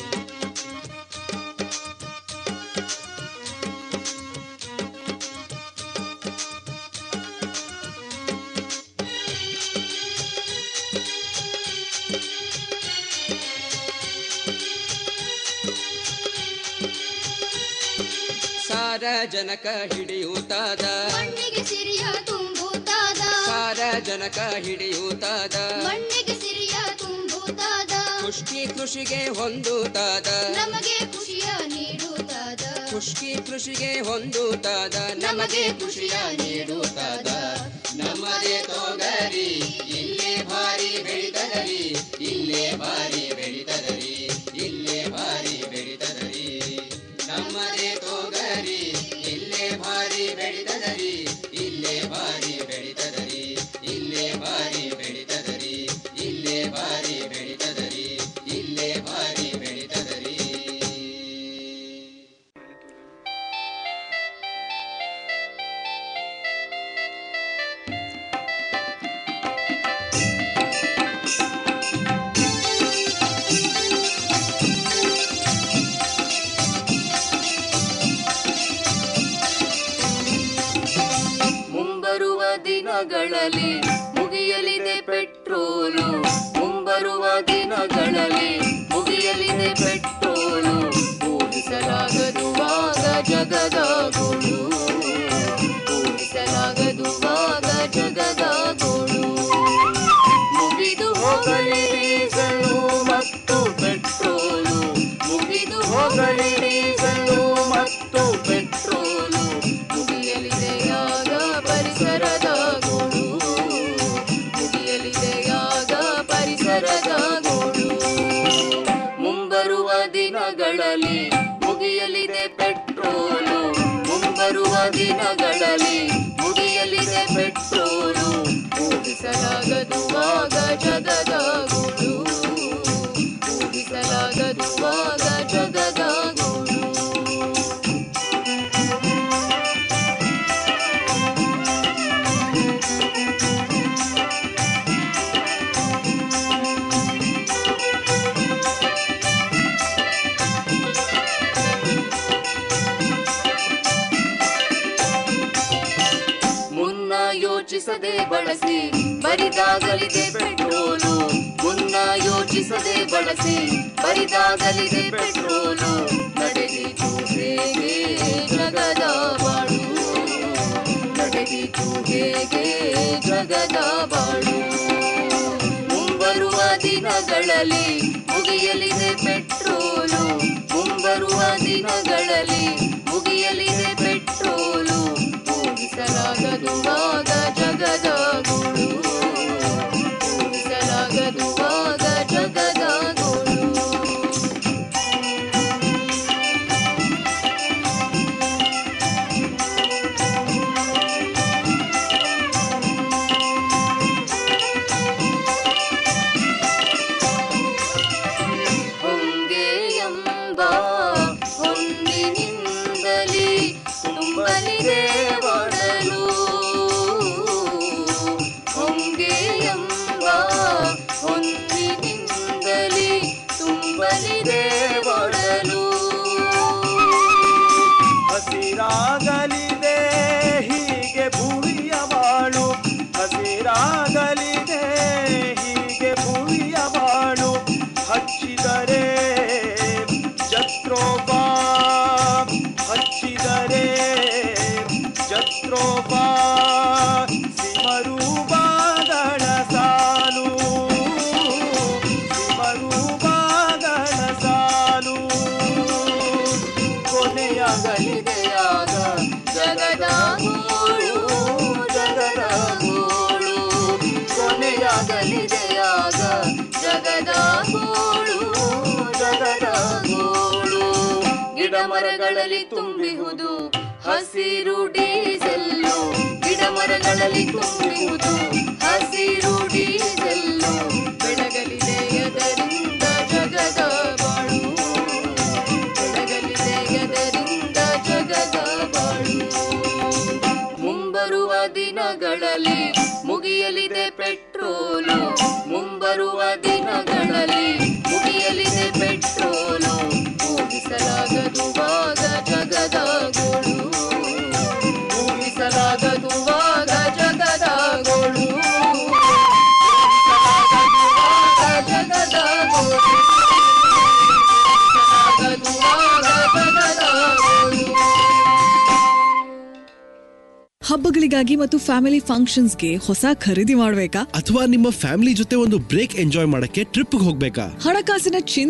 ಸಾರಜನಕ ಹಿಡಿಯುತ್ತಾದ ಮಣ್ಣಿಗೆ ಸಿರಿಯ ತುಂಬುತ್ತಾದ ಸಾರಜನಕ ಹಿಡಿಯುತ್ತಾದ ಮಣ್ಣಿಗೆ ಸಿರಿಯ ತುಂಬುತ್ತಾದ ಖುಷ್ಕಿ ಕೃಷಿಗೆ ಹೊಂದುತ್ತಾದ ನಮಗೆ ಖುಷಿಯ ನೀಡುತ್ತಾದ ಖುಷ್ಕಿ ಕೃಷಿಗೆ ಹೊಂದುತ್ತಾದ ನಮಗೆ ಖುಷಿಯ ನೀಡುತ್ತಾದ ನಮ್ಮದೇ ತೋಗರಿ ಇಲ್ಲೇ ಭಾರಿ ಬೆಳಿತದರಿ ಇಲ್ಲೇ ಭಾರಿ ಬೆಳಿತದರಿ ಇಲ್ಲೇ ಭಾರಿ ಬೆಳಿತದರಿ ನಮ್ಮದೇ ತೋಗರಿ ಇಲ್ಲೇ ಭಾರಿ ಬೆಳಿತದರಿ ಇಲ್ಲೇ ಭಾರಿ ಬೆಳಿತದರಿ ಇಲ್ಲೇ ಭಾರಿ ಬೆಳಿತದರಿ ಇಲ್ಲೇ ಭಾರಿ ಬೆಳಿತದರಿ ಇಲ್ಲೇ ಭಾರಿ ಬೆಳಿತದರಿ ಿ ದಿನಗಳಲ್ಲಿ ಮುಗಿಯಲಿದೆ ಪೆಟ್ರೋಲು ಮುಂಬರುವ ದಿನಗಳಲ್ಲಿ ಮುಗಿಯಲಿದೆ ಪೆಟ್ರೋಲು ಊಹಿಸಲಾಗದುವಾಗ ಜಗದ ಗೋಳು ಊಹಿಸಲಾಗದುವಾಗ ಜಗದ ಗೋಳು ಮುಗಿದು ಹೋಗಲಿ ಡೀಸಲು ಮತ್ತು ಪೆಟ್ರೋಲು ಮುಗಿದು ಹೋಗಲಿ ಡೀಸಲು ಮತ್ತು ಪೆಟ್ರೋಲು ಮುಗಿಯಲಿದೆಯಾಗ ಪರಿಸರದ ಗೋಳು ಮುಗಿಯಲಿದೆಯಾಗ ಪರಿಸರದ ಗೋಳು ಮುಂಬರುವ ದಿನಗಳಲ್ಲಿ ಮುಗಿಯಲಿದೆ ಪೆಟ್ರೋಲು ಮುಂಬರುವ ದಿನಗಳಲ್ಲಿ ಮುಗಿಯಲಿದೆ ಪೆಟ್ರೋಲು ಊಹಿಸಲಾಗದುವಾಗ ಜಗದ ಗೋಳು ಊಹಿಸಲಾಗದುವಾಗ ಜಗದ ಗೋಳು ಮುನ್ನ ಯೋಚಿಸದೆ ಬಳಸಿ ಬರಿದಾಗಲಿದೆ ಪೆಟ್ರೋಲು ಮುನ್ನ ಯೋಚಿಸದೆ ಬಳಸಿ ಬರಿದಾಗಲಿದೆ ಪೆಟ್ರೋಲು ನಡೆದಿತು ಹೇಗೆ ಜಗದ ಬಾಳು ನಡೆದಿತು ಹೇಗೆ ಜಗದ ಬಾಳು ಮುಂಬರುವ ದಿನಗಳಲ್ಲಿ ಮುಗಿಯಲಿದೆ ಪೆಟ್ರೋಲು ಮುಂಬರುವ ದಿನಗಳಲ್ಲಿ ಮುಗಿಯಲಿದೆ ಪೆಟ್ರೋಲು ಊಹಿಸಲಾಗದುವಾಗ ಜಗದ ಗೋಳು ಊಹಿಸಲಾಗದುವಾಗ ಜಗದ ಗೋಳು ಹೊಂಗೆ ಎಂಬ ಹೊಂದಿನಿಂದಲೇ ತುಂಬಲಿದೆ ಒಡಲು ಹೊಂಗೆ ಎಂಬ ಹೊಂದಿನಿಂದಲೇ ತುಂಬಲಿದೆ ಒಡಲು ಹಸಿರಾಗಲಿದೆ ಹೀಗೆ ಭೂಮಿಯ ಬಾಳು ಹಸಿರಾಗಲಿದೆ ಹೀಗೆ ಭೂಮಿಯ ಬಾಳು ಹಚ್ಚಿದರೆ ಜತ್ರೋಪ ಹಚ್ಚಿದರೆ ಜತ್ರೋಪ ಸಿಮರೂಪಗಳ ಸಾಲು ಸಿಮರೂಪಗಳ ಸಾಲು ಕೊನೆಯಾಗಲಿದೆಯಾಗ ಜಗದ ಗೋಳು ಜಗದ ಗೋಳು ಕೊನೆಯಾಗಲಿದೆಯಾಗ ಜಗದ ಗೋಳು ಜಗದ ಗೋಳು ಗಿಡ ಮರಗಳಲ್ಲಿ ತುಂಬಿಹುದು ಹಸಿರು ಡೀಸೆಲ್ಲು ಗಿಡ ಮರಗಳಲ್ಲಿ ತುಂಬಿಹುದು ಹಸಿರು ಡೀಸೆಲ್ಲು ಬೆಳಗಲಿದೆ ಅದರಿಂದ ಜಗದ ಬಾಳು ಬೆಳಗಲಿದೆ ಅದರಿಂದ ಜಗದ ಬಾಳು ಮುಂಬರುವ ದಿನಗಳಲ್ಲಿ ಮುಗಿಯಲಿದೆ ಪೆಟ್ರೋಲು ಮುಂಬರುವ ದಿನಗಳಲ್ಲಿ ಮುಗಿಯಲಿದೆ ಪೆಟ್ರೋಲು ಊಹಿಸಲಾಗದುವಾಗ ಜಗದ ಗೋಳು ಊಹಿಸಲಾಗದುವಾಗ ಜಗದ ಗೋಳು ಊಹಿಸಲಾಗದುವಾಗ ಜಗದ ಗೋಳು ಊಹಿಸಲಾಗದುವಾಗ ಜಗದ ಗೋಳು ಹಬ್ಬಗಳಿಗಾಗಿ ಮತ್ತು ಫ್ಯಾಮಿಲಿ ಫಂಕ್ಷನ್ಸ್ಗೆ ಹೊಸ ಖರೀದಿ ಮಾಡಬೇಕಾ ಅಥವಾ ನಿಮ್ಮ ಫ್ಯಾಮಿಲಿ ಜೊತೆ ಒಂದು ಬ್ರೇಕ್ ಎಂಜಾಯ್ ಮಾಡಕ್ಕೆ ಟ್ರಿಪ್ ಹೋಗ್ಬೇಕಾ ಹಣಕಾಸಿನ ಚಿಂತೆ